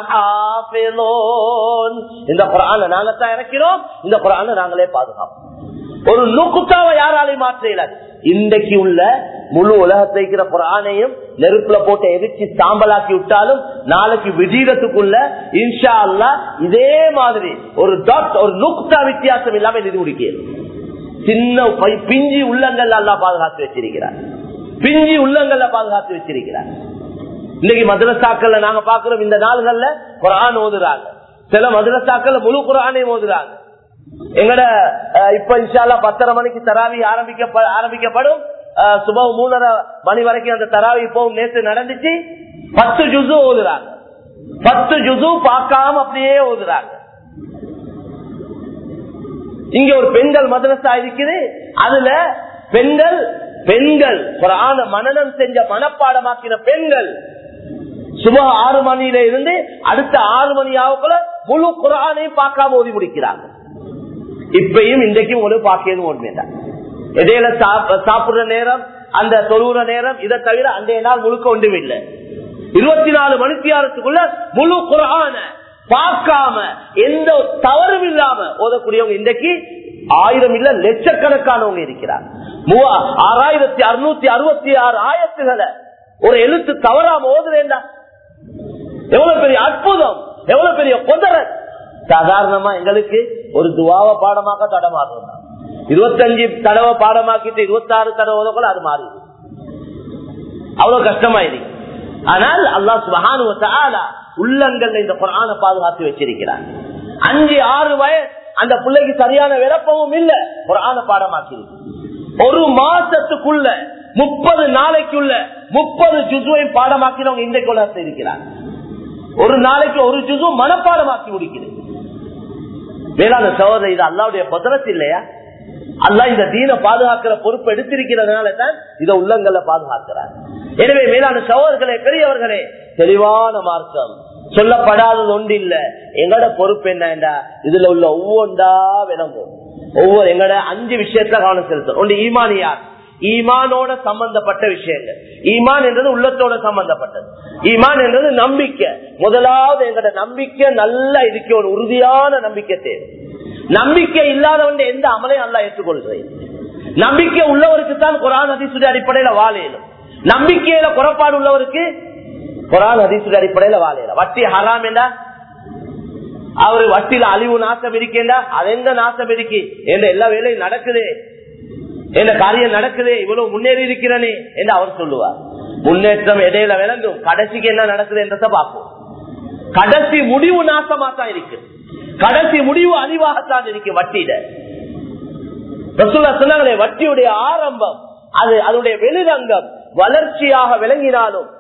لَحَافِظُونَ இந்த குரான்ல நாங்க தான் இறக்கிறோம் இந்த குரான்ல நாங்களே பாதுகாப்போம் ஒரு நுக்குத்தாவை யாராலையும் மாற்ற இயலாது இன்றைக்கு உள்ள முழு உலகத்தை இருக்கிற குரானையும் நெருப்புல போட்டு எரிச்சு சாம்பலாக்கி விட்டாலும் நாளைக்கு விஜீதத்துக்குள்ள இன்ஷா அல்லா இதே மாதிரி ஒரு டாட் ஒரு நுக்தா வித்தியாசம் இல்லாம நிதி முடிக்கிறது சின்ன பை- பிஞ்சி உள்ளங்கள் எல்லாம் பாதுகாத்து வச்சிருக்கிறார் பிஞ்சி உள்ளங்கள்ல பாதுகாத்து வச்சிருக்கிறார் இன்னைக்கு மதரசாக்கள்ல நாங்க பாக்குறோம் இந்த நாள்கள்ல குரான் ஓதுறாங்க சில மதரசாக்கள்ல முழு குரானையும் ஓதுறாங்க எங்கட அஹ், இப்ப இன்ஷால்லா பத்தரை மணிக்கு தராவி ஆரம்பிக்க ஆரம்பிக்கப்படும் அஹ், சுபம் மூணரை மணி வரைக்கும் அந்த தராவி போகும் நேற்று நடந்துச்சு பத்து ஜுசு ஓதுறாங்க பத்து ஜுசு பார்க்காம அப்படியே ஓதுறாங்க இங்க ஒரு பெண்கள் மதரசா இருக்குது அதுல பெண்கள் பெண்கள் குரான மனநம் செஞ்ச மனப்பாடமாக்கின பெண்கள் சுப ஆறு மணியில இருந்து அடுத்த ஆறு மணி ஆகக்குள்ள முழு குரானையும் பார்க்காம ஓதி முடிக்கிறாங்க இப்பயும் இன்றைக்கும் ஒரு பாக்கியது ஒன்றுதான் இடையில சாப்- சாப்பிடுற நேரம் அந்த தொழுகிற நேரம் இதை தவிர அன்றைய நாள் முழுக்க ஒன்றும் இல்லை இருபத்தி நாலு மணித்தியாரத்துக்குள்ள முழு குரான பார்க்காம எந்த தவறும் இல்லாம ஓதக்கூடியவங்க இன்றைக்கு ஆயிரம் இல்ல லட்சக்கணக்கானவங்க இருக்கிறார் மூவா- ஆறாயிரத்தி அறுநூத்தி அறுபத்தி ஆறு ஆயத்துகளை ஒரு எழுத்து தவறாம ஓதுறேன்டா எவ்வளவு பெரிய அற்புதம் எவ்வளவு பெரிய குதிரத் சாதாரணமா எங்களுக்கு ஒரு துவாவ பாடமாக்க தடமாறுறோம் இருபத்தஞ்சு தடவை பாடமாக்கிட்டு இருபத்தி ஆறு தடவை கூட அது மாறிடுது அவ்வளவு கஷ்டமாயிருக்கு ஆனால் அல்லாஹ் சுபஹானு உள்ளங்கள் இந்த குரான பாதுகாத்து வச்சிருக்கிறார் அஞ்சு ஆறு வயசு அந்த பிள்ளைக்கு சரியான விருப்பமும் இல்ல குரான பாடமாக்கி ஒரு மாசத்துக்குள்ள முப்பது நாளைக்குள்ள முப்பது ஜுசுவையும் பாடமாக்கிறவங்க இந்த குலத்தை இருக்கிறார் ஒரு நாளைக்கு ஒரு ஜுசு மனப்பாடமாக்கி முடிக்கிறது வேளாண் சகோதரி இது அல்லாவுடைய பத்திரத்து இல்லையா அல்லா இந்த தீன பாதுகாக்கிற பொறுப்பு எடுத்திருக்கிறதுனால தான் இதை உள்ளங்களை பாதுகாக்கிறார் எனவே மேலான சகோதரர்களே பெரியவர்களே தெளிவான மார்க்கம் சொல்லப்படாதது ஒன்று இல்ல எங்கட பொறுப்பு என்னண்டா இதுல உள்ள ஒவ்வொன்றா விளங்கும் ஒவ்வொரு எங்கட அஞ்சு விஷயத்துல கவனம் செலுத்தும் ஒன்று ஈமானியார் ஈமானோட சம்பந்தப்பட்ட விஷயங்கள் ஈமான் என்றது உள்ளத்தோட சம்பந்தப்பட்டது ஈமான் என்றது நம்பிக்கை முதலாவது எங்கட நம்பிக்கை நல்லா இருக்க ஒரு உறுதியான நம்பிக்கை தேவை நம்பிக்கை இல்லாதவன் எந்த அமலையும் அல்ல ஏற்றுக்கொள்கிறேன் நம்பிக்கை உள்ளவருக்கு தான் குரான் அதிசுடைய அடிப்படையில வாழையிலும் நம்பிக்கையில குறைபாடு உள்ளவருக்கு குரான் அதிசுடைய அடிப்படையில வாழையில வட்டி ஹராம் என்ன அவரு வட்டியில அழிவு நாசம் இருக்கேண்டா அது எங்க நாசம் இருக்கு என்ற எல்லா வேலையும் நடக்குது என்ன காரியம் நடக்குது இவ்வளவு முன்னேறி இருக்கிறனே என்று அவர் சொல்லுவார் முன்னேற்றம் இடையில விளங்கும் கடைசிக்கு என்ன நடக்குது என்றதை பார்ப்போம் கடைசி முடிவு நாசமா தான் இருக்கு கடைசி முடிவு அழிவாகத்தான் இருக்கு வட்டியில சொன்னாங்களே வட்டியுடைய ஆரம்பம் அது அதனுடைய வெளிரங்கம் வளர்ச்சியாக விளங்கினாலும்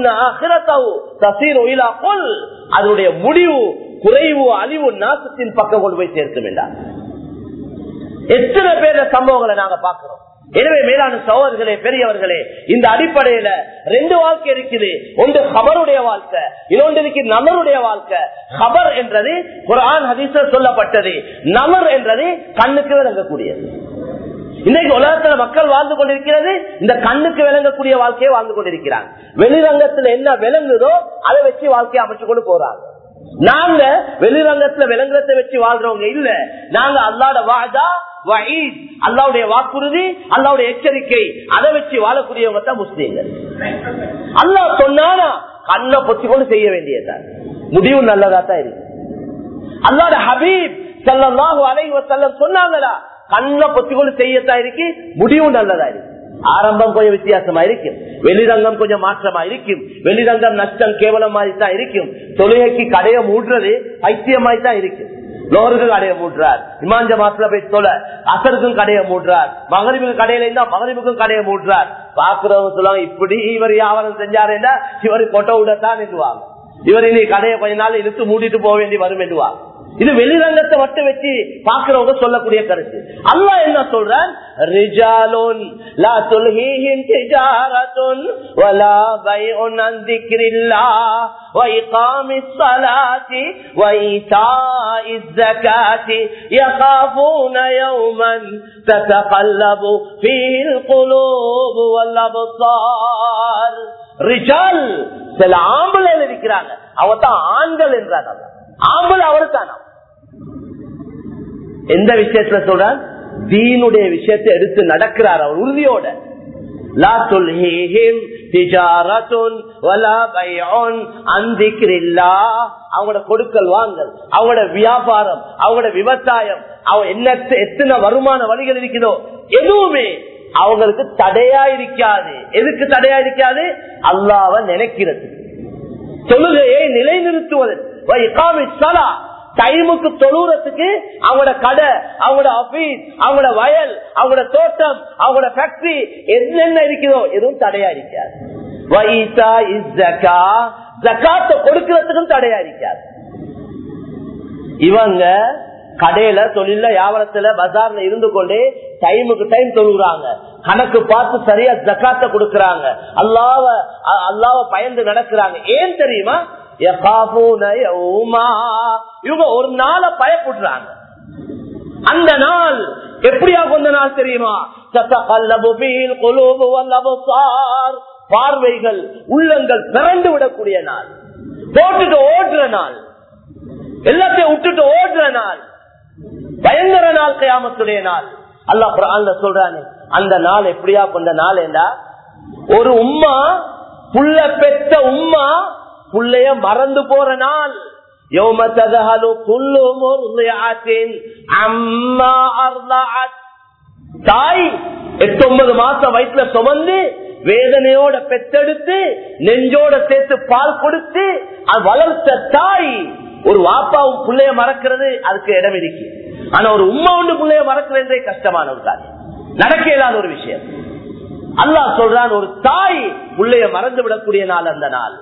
அதனுடைய முடிவு குறைவு அழிவு நாசத்தின் பக்கம் கொண்டு போய் சேர்க்க வேண்டாம் எத்தனை பேர சம்பவங்களை நாங்க பாக்குறோம் எனவே மேலான சகோதரர்களே பெரியவர்களே இந்த அடிப்படையில ரெண்டு வாழ்க்கை இருக்குது ஒன்று ஹபருடைய வாழ்க்கை இன்னொன்று இருக்கு நமருடைய வாழ்க்கை ஹபர் என்றது குரான் ஹதீச சொல்லப்பட்டது நமர் என்றது கண்ணுக்கு விளங்கக்கூடியது இன்னைக்கு உலகத்துல மக்கள் வாழ்ந்து கொண்டிருக்கிறது இந்த கண்ணுக்கு விளங்கக்கூடிய வாழ்க்கையை வாழ்ந்து கொண்டிருக்கிறாங்க வெளிரங்கத்துல என்ன விளங்குதோ அதை வச்சு வாழ்க்கையை அமைச்சு கொண்டு போறாங்க நாங்க வெளிரங்கத்துல விளங்குறத வச்சு வாழ்றவங்க இல்ல நாங்க அல்லாட வாதா வயீத் அல்லாவுடைய வாக்குறுதி அல்லாவுடைய எச்சரிக்கை அதை வச்சு வாழக்கூடியவங்க தான் முஸ்லீம்கள் அல்லா சொன்னானா கண்ணை பொத்தி கொண்டு செய்ய வேண்டியதுதான் முடிவு நல்லதா தான் இருக்கு அல்லாட ஹபீப் செல்லம் அலைவ செல்லம் சொன்னாங்களா கண்ணை பொத்தி கொண்டு செய்யத்தான் இருக்கு முடிவு நல்லதா இருக்கு ஆரம்பம் கொஞ்சம் வித்தியாசமா இருக்கும் வெளிரங்கம் கொஞ்சம் மாற்றமா இருக்கும் வெளிரங்கம் நஷ்டம் கேவலம் மாதிரி தான் இருக்கும் தொழுகைக்கு கடைய மூடுறது பைத்தியமாய் தான் இருக்கும் லோருக்கு கடையை மூடுறார் இமாஞ்ச மாசத்துல போய் தொலை அசருக்கும் கடையை மூடுறார் மகரிபுக்கு கடையில இருந்தா மகரிபுக்கும் கடையை மூடுறார் பாக்குறவங்க சொல்லுவாங்க இப்படி இவர் வியாபாரம் செஞ்சாருன்னா இவர் கொட்டை விடத்தான் நின்றுவாங்க இவர் இனி கடையை கொஞ்ச நாள் இழுத்து மூடிட்டு போக வேண்டி வரும் என்றுவாங்க இது வெளிரங்கத்தை மட்டும் வச்சு பாக்குறவங்க சொல்லக்கூடிய கருத்து அல்லா என்ன சொல்றான் ரிஜாலுன் லா துல்ஹீஹிம் திஜாரத்துன் வலா பைஉன் அன் திக்ரில்லாஹ் வ இகாமிஸ் ஸலாத்தி வ ஈதாஇஸ் ஸகாத்தி يخافون يوما تتقلب فيه القلوب والابصار ரிஜால் சில ஆம்பளைகள் இருக்கிறாங்க அவங்க தான் ஆண்கள் என்றாங்க ஆம்பளை அவரு தானா எந்த விஷயத்துல சொல்ற தீனுடைய விஷயத்தை எடுத்து நடக்கிறார் அவர் உறுதியோட லா துல்ஹீஹிம் திஜாரத்துன் வலா பைஉன் அன் திக்ரில்லாஹ் அவங்களோட கொடுக்கல் வாங்கல் அவங்களோட வியாபாரம் அவங்களோட விவசாயம் அவங்க என்ன எத்தனை வருமான வழிகள் இருக்குதோ எதுவுமே அவங்களுக்கு தடையா இருக்காது எதுக்கு தடையா இருக்காது அல்லாவ நினைக்கிறது தொழுகையை நிலைநிறுத்துவதற்கு டைமுக்கு தொழுறதுக்கு அவங்களோட கடை அவங்களோட ஆபீஸ் அவங்களோட வயல் அவங்களோட தோட்டம் அவங்களோட ஃபேக்டரி என்னென்ன இருக்குதோ எதுவும் தடையா இருக்காது கொடுக்கறதுக்கும் தடையா இருக்காது இவங்க கடையில தொழில வியாபாரத்துல பஜார்ல இருந்து கொண்டே டைமுக்கு டைம் தொழுகிறாங்க கணக்கு பார்த்து சரியா ஜக்காத்த கொடுக்கறாங்க அல்லாவ அல்லாவ பயந்து நடக்கிறாங்க ஏன் தெரியுமா இவங்க ஒரு நாள பயப்படுறாங்க அந்த நாள் எப்படியா கொண்ட நாள் தெரியுமா பார்வைகள் உள்ளங்கள் பிறண்டு விடக்கூடிய நாள் போட்டுட்டு ஓடுற நாள் எல்லாத்தையும் விட்டுட்டு ஓடுற நாள் பயங்கர நாள் கயாமத்துடைய நாள் அல்லா குரான் சொல்றானே அந்த நாள் எப்படியா கொண்ட நாள் என்றா ஒரு உம்மா புள்ள பெத்த உம்மா புள்ளைய மறந்து போற நாள் يوم تذهل كل مرضعة عما أرضعت தாய் எட்டு ஒன்பது மாசம் வயிற்றுல சுமந்து வேதனையோட பெத்தெடுத்து நெஞ்சோட சேர்த்து பால் கொடுத்து அது வளர்த்த தாய் ஒரு வாப்பாவும் பிள்ளைய மறக்கிறது அதுக்கு இடம் இருக்கு ஆனா ஒரு உம்மா ஒன்று பிள்ளைய மறக்கிறதே கஷ்டமான ஒரு காரியம் நடக்க இல்லாத ஒரு விஷயம் அல்லாஹ் சொல்றான் ஒரு தாய் பிள்ளைய மறந்து விடக்கூடிய நாள் அந்த நாள்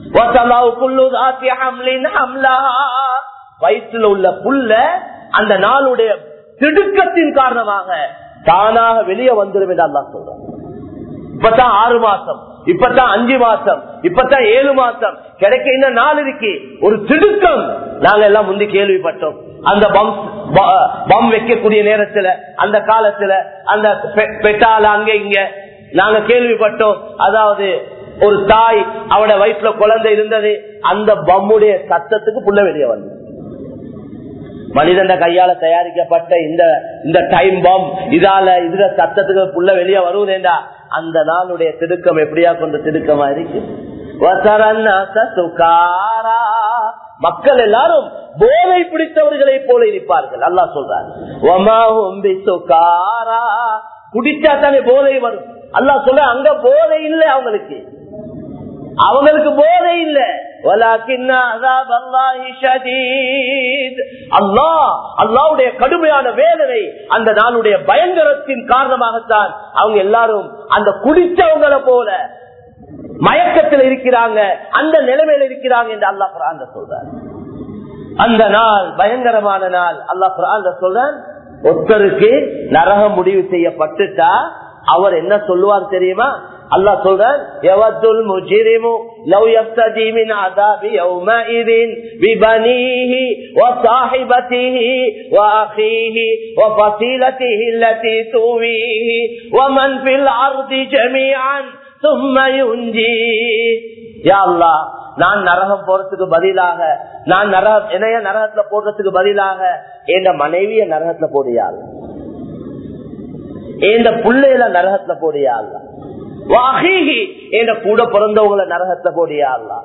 வயிற்றுல உள்ள புல்ல அந்த நாளுடைய திடுக்கத்தின் காரணமாக தானாக வெளியே வந்துடும் என்று அல்லா சொல்றான் இப்பதான் ஆறு மாசம் இப்பதான் அஞ்சு மாசம் இப்பதான் ஏழு மாசம் கிடைக்க இன்னும் நாள் இருக்கு ஒரு திடுக்கம் நாங்க எல்லாம் முந்தி கேள்விப்பட்டோம் அந்த பம் பம் வைக்கக்கூடிய நேரத்துல அந்த காலத்துல அந்த பெட்டால அங்க இங்க நாங்க கேள்விப்பட்டோம் அதாவது ஒரு தாய் அவட வயிற்றுல குழந்தை இருந்தது அந்த பம்முடைய சத்தத்துக்கு புள்ள வெளியே வந்து மனிதன் கையால தயாரிக்கப்பட்ட இந்த இந்த டைம் பாம் இதால இதுல சத்தத்துக்கு புள்ள வெளியே வருவதேண்டா அந்த நாளுடைய திடுக்கம் எப்படியா கொண்ட திடுக்கமா இருக்கு மக்கள் எல்லாரும் போதை பிடித்தவர்களை போல இருப்பார்கள் அல்லா சொல்றாரு குடிச்சா தானே போதை வரும் அல்லா சொல்ற அங்க போதை இல்லை அவங்களுக்கு அவங்களுக்கு போதை இல்ல அல்லாவுடைய கடுமையான வேதனை அந்த நாளுடைய பயங்கரத்தின் காரணமாகத்தான் அவங்க எல்லாரும் அந்த குடிச்சவங்களை போல மயக்கத்தில் இருக்கிறாங்க அந்த நிலைமையில இருக்கிறாங்க என்று அல்லா குரான் சொல்றார் அந்த நாள் பயங்கரமான நாள் அல்லா குரான் சொல்றான் ஒருத்தருக்கு நரகம் முடிவு செய்யப்பட்டுட்டா அவர் என்ன சொல்லுவார் தெரியுமா அல்லாஹ் சொல்றான் எவத்துல் முஜிரிமு லவ் யப்ததி மின் அதாபி யௌமஇதின் பிபனீஹி வஸாஹிபதிஹி வஅഖീஹி வஃபஸீலதிஹி அல்லதி துவீஹி வமன் ஃபில் அர்தி ஜமீஅன் ثم ينجي யா அல்லாஹ் நான் நரகம் போறதுக்கு பதிலாக நான் நரகம் என்னைய நரகத்துல போடுறதுக்கு பதிலாக என் மனைவிய நரகத்துல போடியாள் என் பிள்ளையில நரகத்துல போடியாள் கூட பிறந்தவங்களை நரகத்தை போடியாள்லா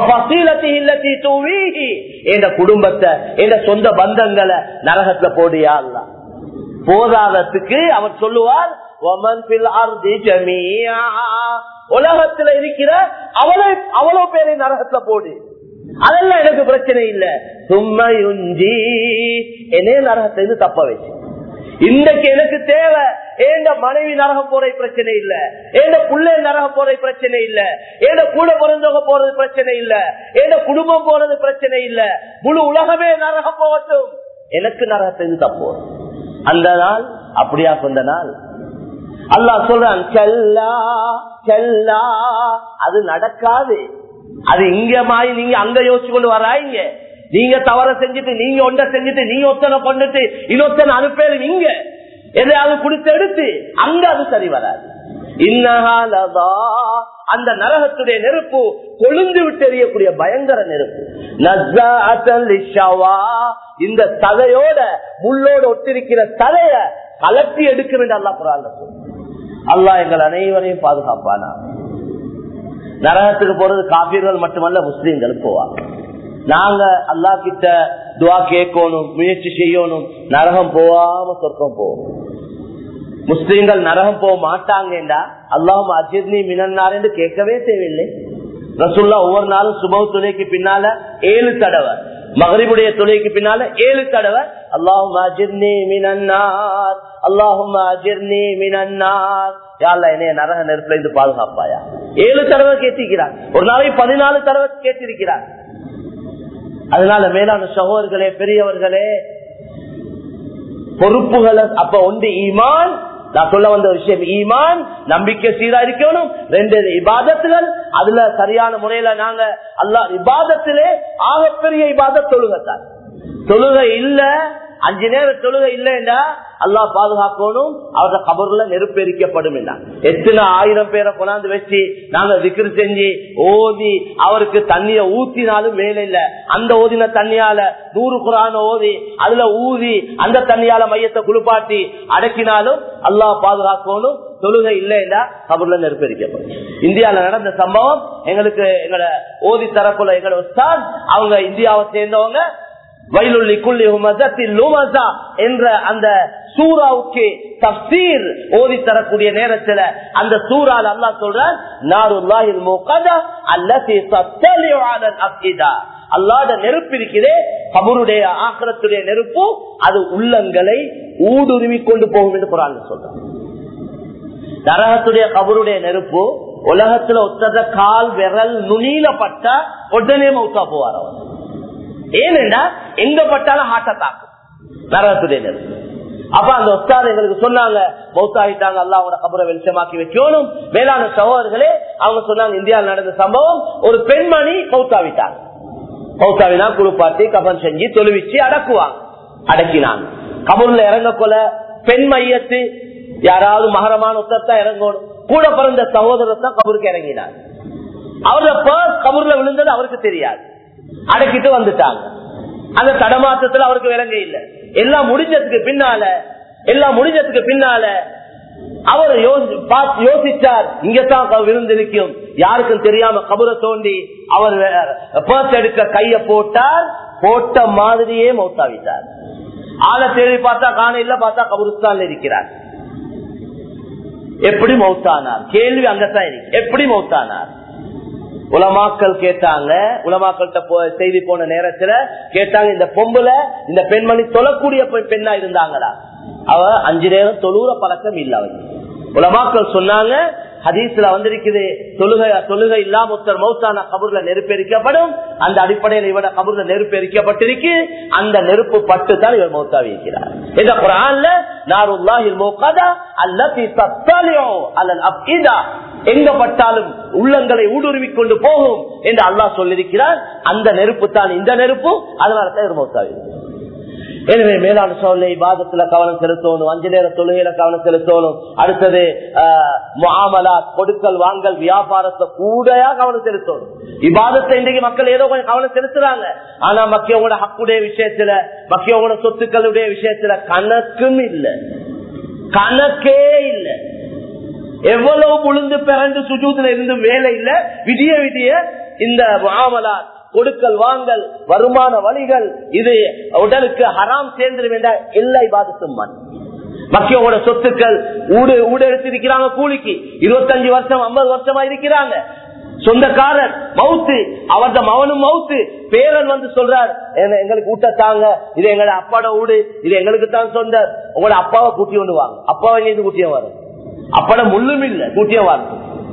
குடும்பத்தை என் சொந்த பந்தங்களை நரகத்துல போடியாள்லா போதாதத்துக்கு அவர் சொல்லுவார் உலகத்துல இருக்கிற அவளை அவ்வளவு பேரை நரகத்துல போடு அதெல்லாம் எனக்கு பிரச்சனை இல்ல சும்மையுஞ்சி என்னே நரகத்தை தப்ப வச்சு இன்றைக்கு எனக்கு தேவை ஏண்ட மனைவி நரகம் போற பிரச்சனை இல்ல ஏண்ட பிள்ளை நரகம் போற பிரச்சனை இல்ல ஏண்ட கூட பிறந்தவங்க போறது பிரச்சனை இல்ல ஏண்ட குடும்பம் போறது பிரச்சனை இல்ல முழு உலகமே நரகம் போகட்டும் எனக்கு நரகத்தை தப்பு அந்த நாள் அப்படியா கொண்ட நாள் அல்லாஹ் சொல்றான் செல்லா செல்லா அது நடக்காது அது இங்க மாறி நீங்க அங்க யோசிச்சு கொண்டு வராங்க நீங்க தவற செஞ்சுட்டு நீங்க ஒன்றை செஞ்சுட்டு நீங்க ஒத்தனை கொண்டுட்டு இன்னொத்தனை அனுப்பேரு நீங்க எதையாவது குடித்து எடுத்து அங்க அது சரி வராது இன்னகாலதா அந்த நரகத்துடைய நெருப்பு கொழுந்து விட்டு எறியக்கூடிய பயங்கர நெருப்பு இந்த ததையோட முள்ளோட ஒட்டிருக்கிற ததைய கலட்டி எடுக்க வேண்டும் அல்லா புறால அல்லா எங்கள் அனைவரையும் பாதுகாப்பானா நரகத்துக்கு போறது காப்பீர்கள் மட்டுமல்ல முஸ்லீம்கள் போவாங்க நாங்க அல்லா கிட்ட துவா கேட்கணும் முயற்சி செய்யணும் நரகம் போவாம சொர்க்கம் போவோம் முஸ்லீம்கள் நரகம் போக மாட்டாங்கடா அல்லாஹ் அஜிர்னி மினன்னார் என்று கேட்கவே தேவையில்லை ரசுல்லா ஒவ்வொரு நாளும் சுபவ துணைக்கு பின்னால ஏழு தடவை மகரிபுடைய துணைக்கு பின்னால ஏழு தடவை அல்லாஹும் அஜிர்னி மினன்னார் அல்லாஹும் அஜிர்னி மினன்னார் யாழ்ல என்னைய நரக நெருப்புல இருந்து பாதுகாப்பாயா ஏழு தடவை கேட்டிருக்கிறார் ஒரு நாளைக்கு பதினாலு தடவை கேட்டிருக்கிறார் அதனால மேலான சகோதரர்களே பெரியவர்களே பொறுப்புகளை அப்ப ஒன்று ஈமான் நான் சொல்ல வந்த விஷயம் ஈமான் நம்பிக்கை சீரா இருக்கணும் ரெண்டு இபாதத்துகள் அதுல சரியான முறையில நாங்க அல்லா இபாதத்திலே ஆகப்பெரிய இபாதத் தொழுகத்தான் தொழுகை இல்ல அஞ்சு நேரம் தொழுகை இல்லைண்டா அல்லா பாதுகாக்கணும் அவர கபர்ல நெருப்பெரிக்கப்படும் எத்தனை ஆயிரம் பேரை கொண்டாந்து வச்சு நாங்க விக்கிரி செஞ்சு ஓதி அவருக்கு தண்ணிய ஊத்தினாலும் மேல இல்ல அந்த ஓதின தண்ணியால நூறு குரான ஓதி அதுல ஊதி அந்த தண்ணியால மையத்தை குளிப்பாட்டி அடக்கினாலும் அல்லா பாதுகாக்கணும் தொழுகை இல்லைன்னா கபூர்ல நெருப்பு எரிக்கப்படும் இந்தியால நடந்த சம்பவம் எங்களுக்கு எங்களோட ஓதி தரப்புல எங்களோட உஸ்தாத் அவங்க இந்தியாவை சேர்ந்தவங்க வயலுள்ளி குள்ளி ஹுமசத்தில் லுமசா என்ற அந்த சூறாவுக்கு தப்சீர் ஓதி தரக்கூடிய நேரத்துல அந்த சூறால் அல்லாஹ் சொல்றான் நாருல்லாஹில் முகதா அல்லதி தத்தலிஉ அலல் அஃபிதா அல்லாத நெருப்பு இருக்கிறே கபருடைய ஆக்கிரத்துடைய நெருப்பு அது உள்ளங்களை ஊடுருவி கொண்டு போகும் என்று குரான் சொல்றான் நரகத்துடைய கபருடைய நெருப்பு உலகத்துல ஒத்தத கால் விரல் நுனியில பட்டா உடனே மௌத்தா போவார் அவர் ஏனென்றா எங்க பட்டாலும் ஹார்ட் அட்டாக் நரகத்துடைய நெருப்பு அப்ப அந்த ஒஸ்தார் எங்களுக்கு சொன்னாங்க மௌத்தாகிட்டாங்க அல்லா அவங்களோட கபரை வெளிச்சமாக்கி வைக்கணும் மேலான சகோதரர்களே அவங்க சொன்னாங்க இந்தியாவில் நடந்த சம்பவம் ஒரு பெண்மணி மௌத்தாவிட்டாங்க மௌத்தாவினா குளிப்பாட்டி கபன் செஞ்சு தொழுவிச்சு அடக்குவாங்க அடக்கினாங்க கபூர்ல இறங்க கொல பெண் மையத்து யாராவது மகரமான உத்தரத்தா இறங்கணும் கூட பிறந்த சகோதரர் தான் கபருக்கு இறங்கினார் அவரோட பர்ஸ் கபூர்ல விழுந்தது அவருக்கு தெரியாது அடக்கிட்டு வந்துட்டாங்க அந்த தடமாற்றத்துல அவருக்கு விளங்க இல்ல எல்லாம் முடிஞ்சதுக்கு பின்னால எல்லாம் முடிஞ்சதுக்கு பின்னால அவர் யோசிச்சார் இங்கதான் விழுந்திருக்கும் யாருக்கும் தெரியாம கபரை தோண்டி அவர் பர்ஸ் எடுக்க கைய போட்டார் போட்ட மாதிரியே மௌத்தாவிட்டார் ஆளை தேடி பார்த்தா காண இல்ல பார்த்தா கபருஸ்தான் இருக்கிறார் எப்படி மௌத்தானார் கேள்வி அங்கத்தான் இருக்கு எப்படி மௌத்தானார் உலமாக்கள் கேட்டாங்க உலமாக்கள்கிட்ட செய்தி போன நேரத்துல கேட்டாங்க இந்த பொம்புல இந்த பெண்மணி தொழக்கூடிய பெண்ணா இருந்தாங்களா அவ அஞ்சு நேரம் தொழுற பழக்கம் இல்ல அவங்க உலமாக்கள் சொன்னாங்க ஹதீஸ்ல வந்திருக்குது தொழுகை தொழுகை இல்லாம ஒருத்தர் மௌத்தான கபூர்ல நெருப்பு எரிக்கப்படும் அந்த அடிப்படையில் இவட கபூர்ல நெருப்பு எரிக்கப்பட்டிருக்கு அந்த நெருப்பு பட்டு தான் இவர் மௌத்தாவி இருக்கிறார் இந்த குரான்ல நாருல்லாஹில் மௌகதா அல்லதி தத்தாலியோ அல்லல் அப்இதா எங்க பட்டாலும் உள்ளங்களை ஊடுருவி கொண்டு போகும் என்று அல்லாஹ் சொல்லியிருக்கிறார் அந்த நெருப்பு தான் இந்த நெருப்பு அதனால தான் இவர் மௌத்தாவி எனவே மேலான சோழலை பாதத்துல கவனம் செலுத்தணும் அஞ்சு நேர தொழுகையில கவனம் செலுத்தணும் அடுத்தது முகாமலா கொடுக்கல் வாங்கல் வியாபாரத்தை கூடயா கவனம் செலுத்தணும் இவ்வாதத்தை இன்றைக்கு மக்கள் ஏதோ கொஞ்சம் கவனம் செலுத்துறாங்க ஆனா மக்கியவங்களோட ஹக்குடைய விஷயத்துல மக்கியவங்களோட சொத்துக்களுடைய விஷயத்துல கணக்கும் இல்லை கணக்கே இல்லை எவ்வளவு முழுந்து பிறந்து சுஜூத்துல இருந்து வேலை இல்ல விடிய விடிய இந்த முகாமலா கொடுக்கல் வாங்கல் வருமான வழிகள் இது உடலுக்கு ஹராம் சேர்ந்துடும் என்ற எல்லா இபாதத்தும் மண் மக்கியோட சொத்துக்கள் ஊடு ஊடு எடுத்திருக்கிறாங்க கூலிக்கு இருபத்தஞ்சு வருஷம் ஐம்பது வருஷமா இருக்கிறாங்க சொந்தக்காரர் மவுத்து அவர்த மவனும் மவுத்து பேரன் வந்து சொல்றார் எங்களுக்கு ஊட்டத்தாங்க இது எங்களோட அப்பாட ஊடு இது எங்களுக்கு தான் சொந்த உங்களோட அப்பாவை கூட்டி கொண்டு வாங்க அப்பாவை எங்க கூட்டிய வரும் அப்பட முள்ளும் இல்ல கூட்டிய வாங்க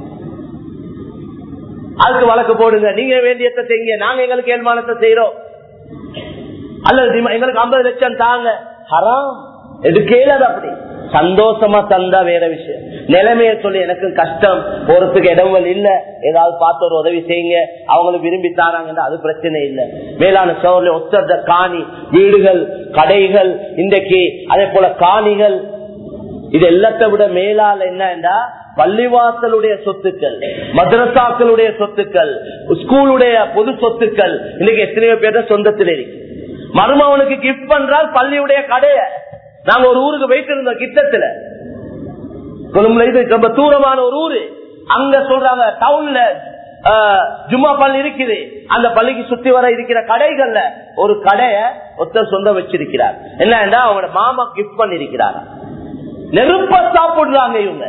அதுக்கு வழக்கு போடுங்க நீங்க வேண்டியத்தை செய்யுங்க நாங்க எங்களுக்கு ஏழ்மானத்தை செய்யறோம் அல்லது எங்களுக்கு ஐம்பது லட்சம் தாங்க ஹராம் எடுக்கல அப்படி சந்தோஷமா தந்தா வேற விஷயம் நிலைமைய சொல்லி எனக்கு கஷ்டம் போறதுக்கு இடங்கள் இல்ல ஏதாவது பார்த்து ஒரு உதவி செய்யுங்க அவங்களுக்கு விரும்பி தாராங்க அது பிரச்சனை இல்ல மேலான சோழ ஒத்தத காணி வீடுகள் கடைகள் இன்றைக்கு அதே போல காணிகள் இது எல்லாத்தை விட மேலால என்னண்டா பள்ளிவாசலுடைய சொத்துக்கள் மதரசாக்களுடைய சொத்துக்கள் ஸ்கூலுடைய பொது சொத்துக்கள் இன்னைக்கு எத்தனையோ பேர் சொந்தத்தில் இருக்கு மருமவனுக்கு கிஃப்ட் பண்றால் பள்ளியுடைய கடைய நாங்க ஒரு ஊருக்கு போயிட்டு இருந்தோம் கிட்டத்துல கொழும்புல இது ரொம்ப தூரமான ஒரு ஊரு அங்க சொல்றாங்க டவுன்ல ஜும்மா பள்ளி இருக்குது அந்த பள்ளிக்கு சுத்தி வர இருக்கிற கடைகள்ல ஒரு கடைய ஒருத்தர் சொந்தம் வச்சிருக்கிறார் என்னன்னா அவங்களோட மாமா கிஃப்ட் பண்ணிருக்கிறார் நெருப்ப சாப்பிடுறாங்க இவங்க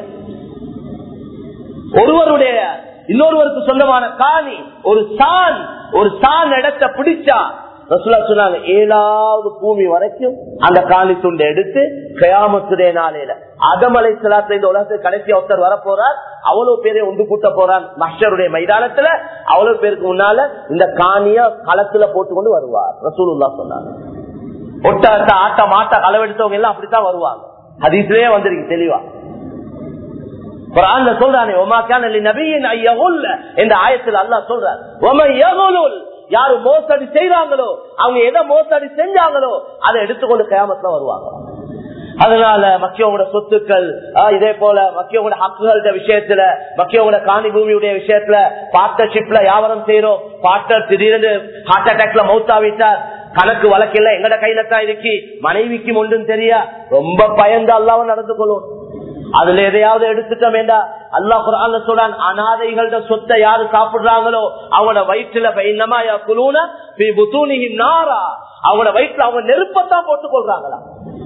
ஒருவருடைய இன்னொருவருக்கு சொந்தமான காணி ஒரு சான் ஒரு சான் இடத்தை பிடிச்சா ரசுல்லா சொன்னாங்க ஏழாவது பூமி வரைக்கும் அந்த காணி துண்டை எடுத்து கயாமத்துடைய நாளையில அதமலை சிலாத்துல இந்த உலகத்துக்கு கடைசி ஒருத்தர் வர போறார் அவ்வளவு பேரை ஒன்று கூட்ட போறான் மஷருடைய மைதானத்துல அவ்வளவு பேருக்கு முன்னால இந்த காணிய களத்துல போட்டு கொண்டு வருவார் ரசூலுல்லா சொன்னாங்க ஒட்டத்தை ஆட்ட மாட்ட களவெடுத்தவங்க எல்லாம் அப்படித்தான் வருவாங்க ஹதீஸ்லயே வந்திருக்கு தெளிவா குரான்ல சொல்றானே ஒமாக்கான நபியின் ஐயகுல்ல என்ற ஆயத்தில் அல்லாஹ் சொல்றார் ஒம யகுலுல் யாரு மோசடி செய்யறாங்களோ அவங்க எதை மோசடி செஞ்சாங்களோ அதை எடுத்துக்கொண்டு கயாமத்துல வருவாங்க அதனால மக்கியவங்களோட சொத்துக்கள் இதே போல மக்கியவங்களோட ஹக்குகள விஷயத்துல மக்கியவங்களோட காணி பூமியுடைய விஷயத்துல பார்ட்னர்ஷிப்ல வியாபாரம் செய்யறோம் பார்ட்னர் திடீர்னு ஹார்ட் அட்டாக்ல மௌத்தாவிட்டார் கணக்கு வழக்கில்ல எங்கட கையில தான் இருக்கு மனைவிக்கு ஒன்றும் தெரியா ரொம்ப பயந்து அல்லாம நடந்து கொள்ளும் அதுல எதையாவது எடுத்துக்க வேண்டாம் அல்லாஹ் குரான்ல சொல்றான் அனாதைகளோட சொத்தை யாரு சாப்பிடுறாங்களோ அவங்களோட வயிற்றுல பைன்னமா குலூன நாரா அவங்களோட வயிற்றுல அவங்க நெருப்பத்தான் போட்டுக் கொள்றாங்களா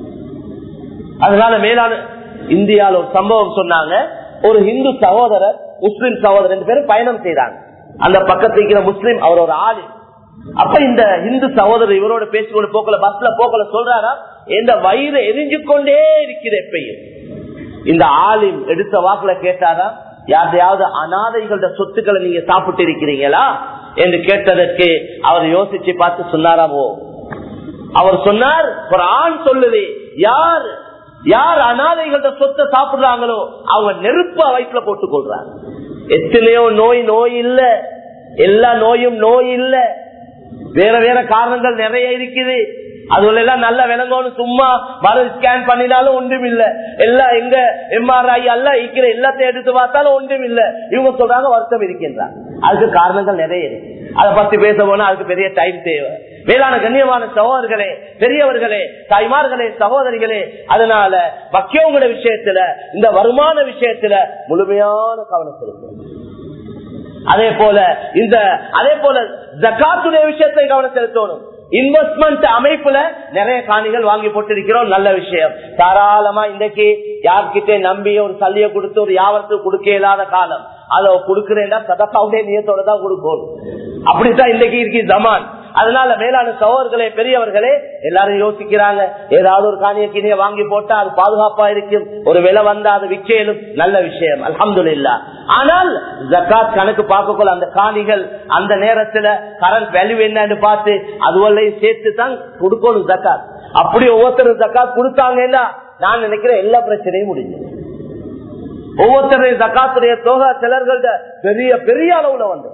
அதனால மேலான இந்தியாவில் ஒரு சம்பவம் சொன்னாங்க ஒரு இந்து சகோதரர் முஸ்லிம் சகோதரர் ரெண்டு பேரும் பயணம் செய்தாங்க அந்த பக்கத்துல இருக்கிற முஸ்லிம் அவர் ஒரு ஆளு அப்ப இந்த இந்து சகோதரர் இவரோட பேசிக்கொண்டு போக்கல பஸ்ல போக்கல சொல்றாரா இந்த வயிறு எரிஞ்சு கொண்டே இருக்கிற எப்பயும் இந்த ஆளின் எடுத்த வாக்குல கேட்டாரா யாரையாவது அனாதைகளோட சொத்துக்களை நீங்க சாப்பிட்டு இருக்கிறீங்களா என்று கேட்டதற்கு அவர் யோசிச்சு பார்த்து சொன்னாராமோ அவர் சொன்னார் ஒரு ஆண் சொல்லுது யார் யார் அனாதைகளோட சொத்தை சாப்பிடுறாங்களோ அவங்க நெருப்ப வயிற்றுல போட்டுக் கொள்றாங்க எத்தனையோ நோய் நோய் இல்ல எல்லா நோயும் நோய் இல்ல வேற வேற காரணங்கள் நிறைய இருக்குது அதுல எல்லாம் நல்ல விளங்கணும் சும்மா மறு ஸ்கேன் பண்ணினாலும் ஒன்றும் இல்ல எல்லாம் எங்க எம்ஆர்ஐ எல்லாம் இருக்கிற எல்லாத்தையும் எடுத்து பார்த்தாலும் ஒன்றும் இல்ல இவங்க சொல்றாங்க வருத்தம் இருக்கின்றாங்க அதுக்கு காரணங்கள் நிறைய இருக்கு அதை பத்தி பேச போனா அதுக்கு பெரிய டைம் தேவை வேளாண் கண்ணியமான சகோதரர்களே பெரியவர்களே தாய்மார்களே சகோதரிகளே அதனால பக்கியவங்களோட விஷயத்துல இந்த வருமான விஷயத்துல முழுமையான கவனம் செலுத்தணும் அதே போல இந்த அதே போல ஜக்காத்துடைய விஷயத்தை கவனம் செலுத்தணும் இன்வெஸ்ட்மெண்ட் அமைப்புல நிறைய காணிகள் வாங்கி போட்டிருக்கிறோம் நல்ல விஷயம் தாராளமா இன்றைக்கு யார்கிட்ட நம்பி ஒரு சல்லிய கொடுத்து ஒரு யாவரத்துக்கு கொடுக்க இயலாத காலம் அதை கொடுக்கிறேன்னா சதக்காவுடைய நியத்தோட தான் கொடுக்கணும் அப்படித்தான் இன்றைக்கு இருக்கு ஜமான் அதனால மேலான சகோதர்களே பெரியவர்களே எல்லாரும் யோசிக்கிறாங்க ஏதாவது ஒரு காணிய கிணிய வாங்கி போட்டா அது பாதுகாப்பா இருக்கும் ஒரு விலை வந்தா அது விற்கலும் நல்ல விஷயம் அலமது இல்லா ஆனால் ஜக்காத் கணக்கு பார்க்கக்குள்ள அந்த காணிகள் அந்த நேரத்துல கரண்ட் வேல்யூ என்னன்னு பார்த்து அதுவரையும் சேர்த்து தான் கொடுக்கணும் ஜக்காத் அப்படி ஒவ்வொருத்தரும் ஜக்காத் கொடுத்தாங்கன்னா நான் நினைக்கிறேன் எல்லா பிரச்சனையும் முடிஞ்சு ஒவ்வொருத்தரையும் ஜக்காத்துடைய தொகை சிலர்கள்ட பெரிய பெரிய அளவுல வந்து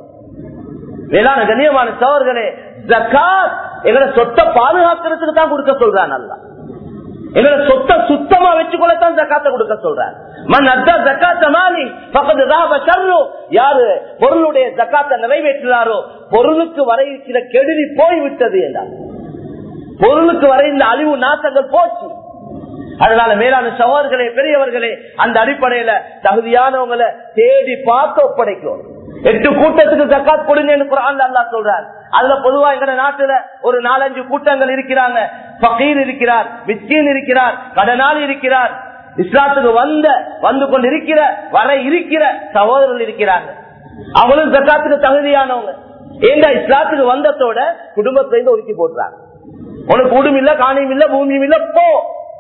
வேளாண் கண்ணியமான சோர்களே ஜக்காத் எங்களை சொத்தை பாதுகாக்கிறதுக்கு தான் கொடுக்க சொல்றான் நல்லா எங்களை சொத்தை சுத்தமா வச்சுக்கொள்ளத்தான் ஜக்காத்தை கொடுக்க சொல்றார் மண் அத்தா ஜக்காத்த மாலி பக்கத்து ராப சர்ரோ யாரு பொருளுடைய ஜக்காத்தை நிறைவேற்றுறாரோ பொருளுக்கு வர இருக்கிற கெடுதி போய் விட்டது என்றார் பொருளுக்கு வர இந்த அழிவு நாசங்கள் போச்சு அதனால மேலான சகோதரர்களே பெரியவர்களே அந்த அடிப்படையில தகுதியானவங்களை தேடி பார்த்து ஒப்படைக்கும் எட்டு கூட்டத்துக்கு ஜக்காத் கொடுங்கன்னு குரான் அல்லா சொல்றார் அதுல பொதுவா எங்க நாட்டுல ஒரு நாலஞ்சு கூட்டங்கள் இருக்கிறாங்க பகீர் இருக்கிறார் மிஸ்கீன் இருக்கிறார் கடனாளி இருக்கிறார் இஸ்லாத்துக்கு வந்த வந்து கொண்டு இருக்கிற வர இருக்கிற சகோதரர்கள் இருக்கிறாங்க அவங்களும் ஜக்காத்துக்கு தகுதியானவங்க ஏண்டா இஸ்லாத்துக்கு வந்ததோட குடும்பத்திலிருந்து ஒதுக்கி போட்டுறாங்க உனக்கு கூடும் இல்ல காணியும் இல்ல பூமியும் இல்ல போ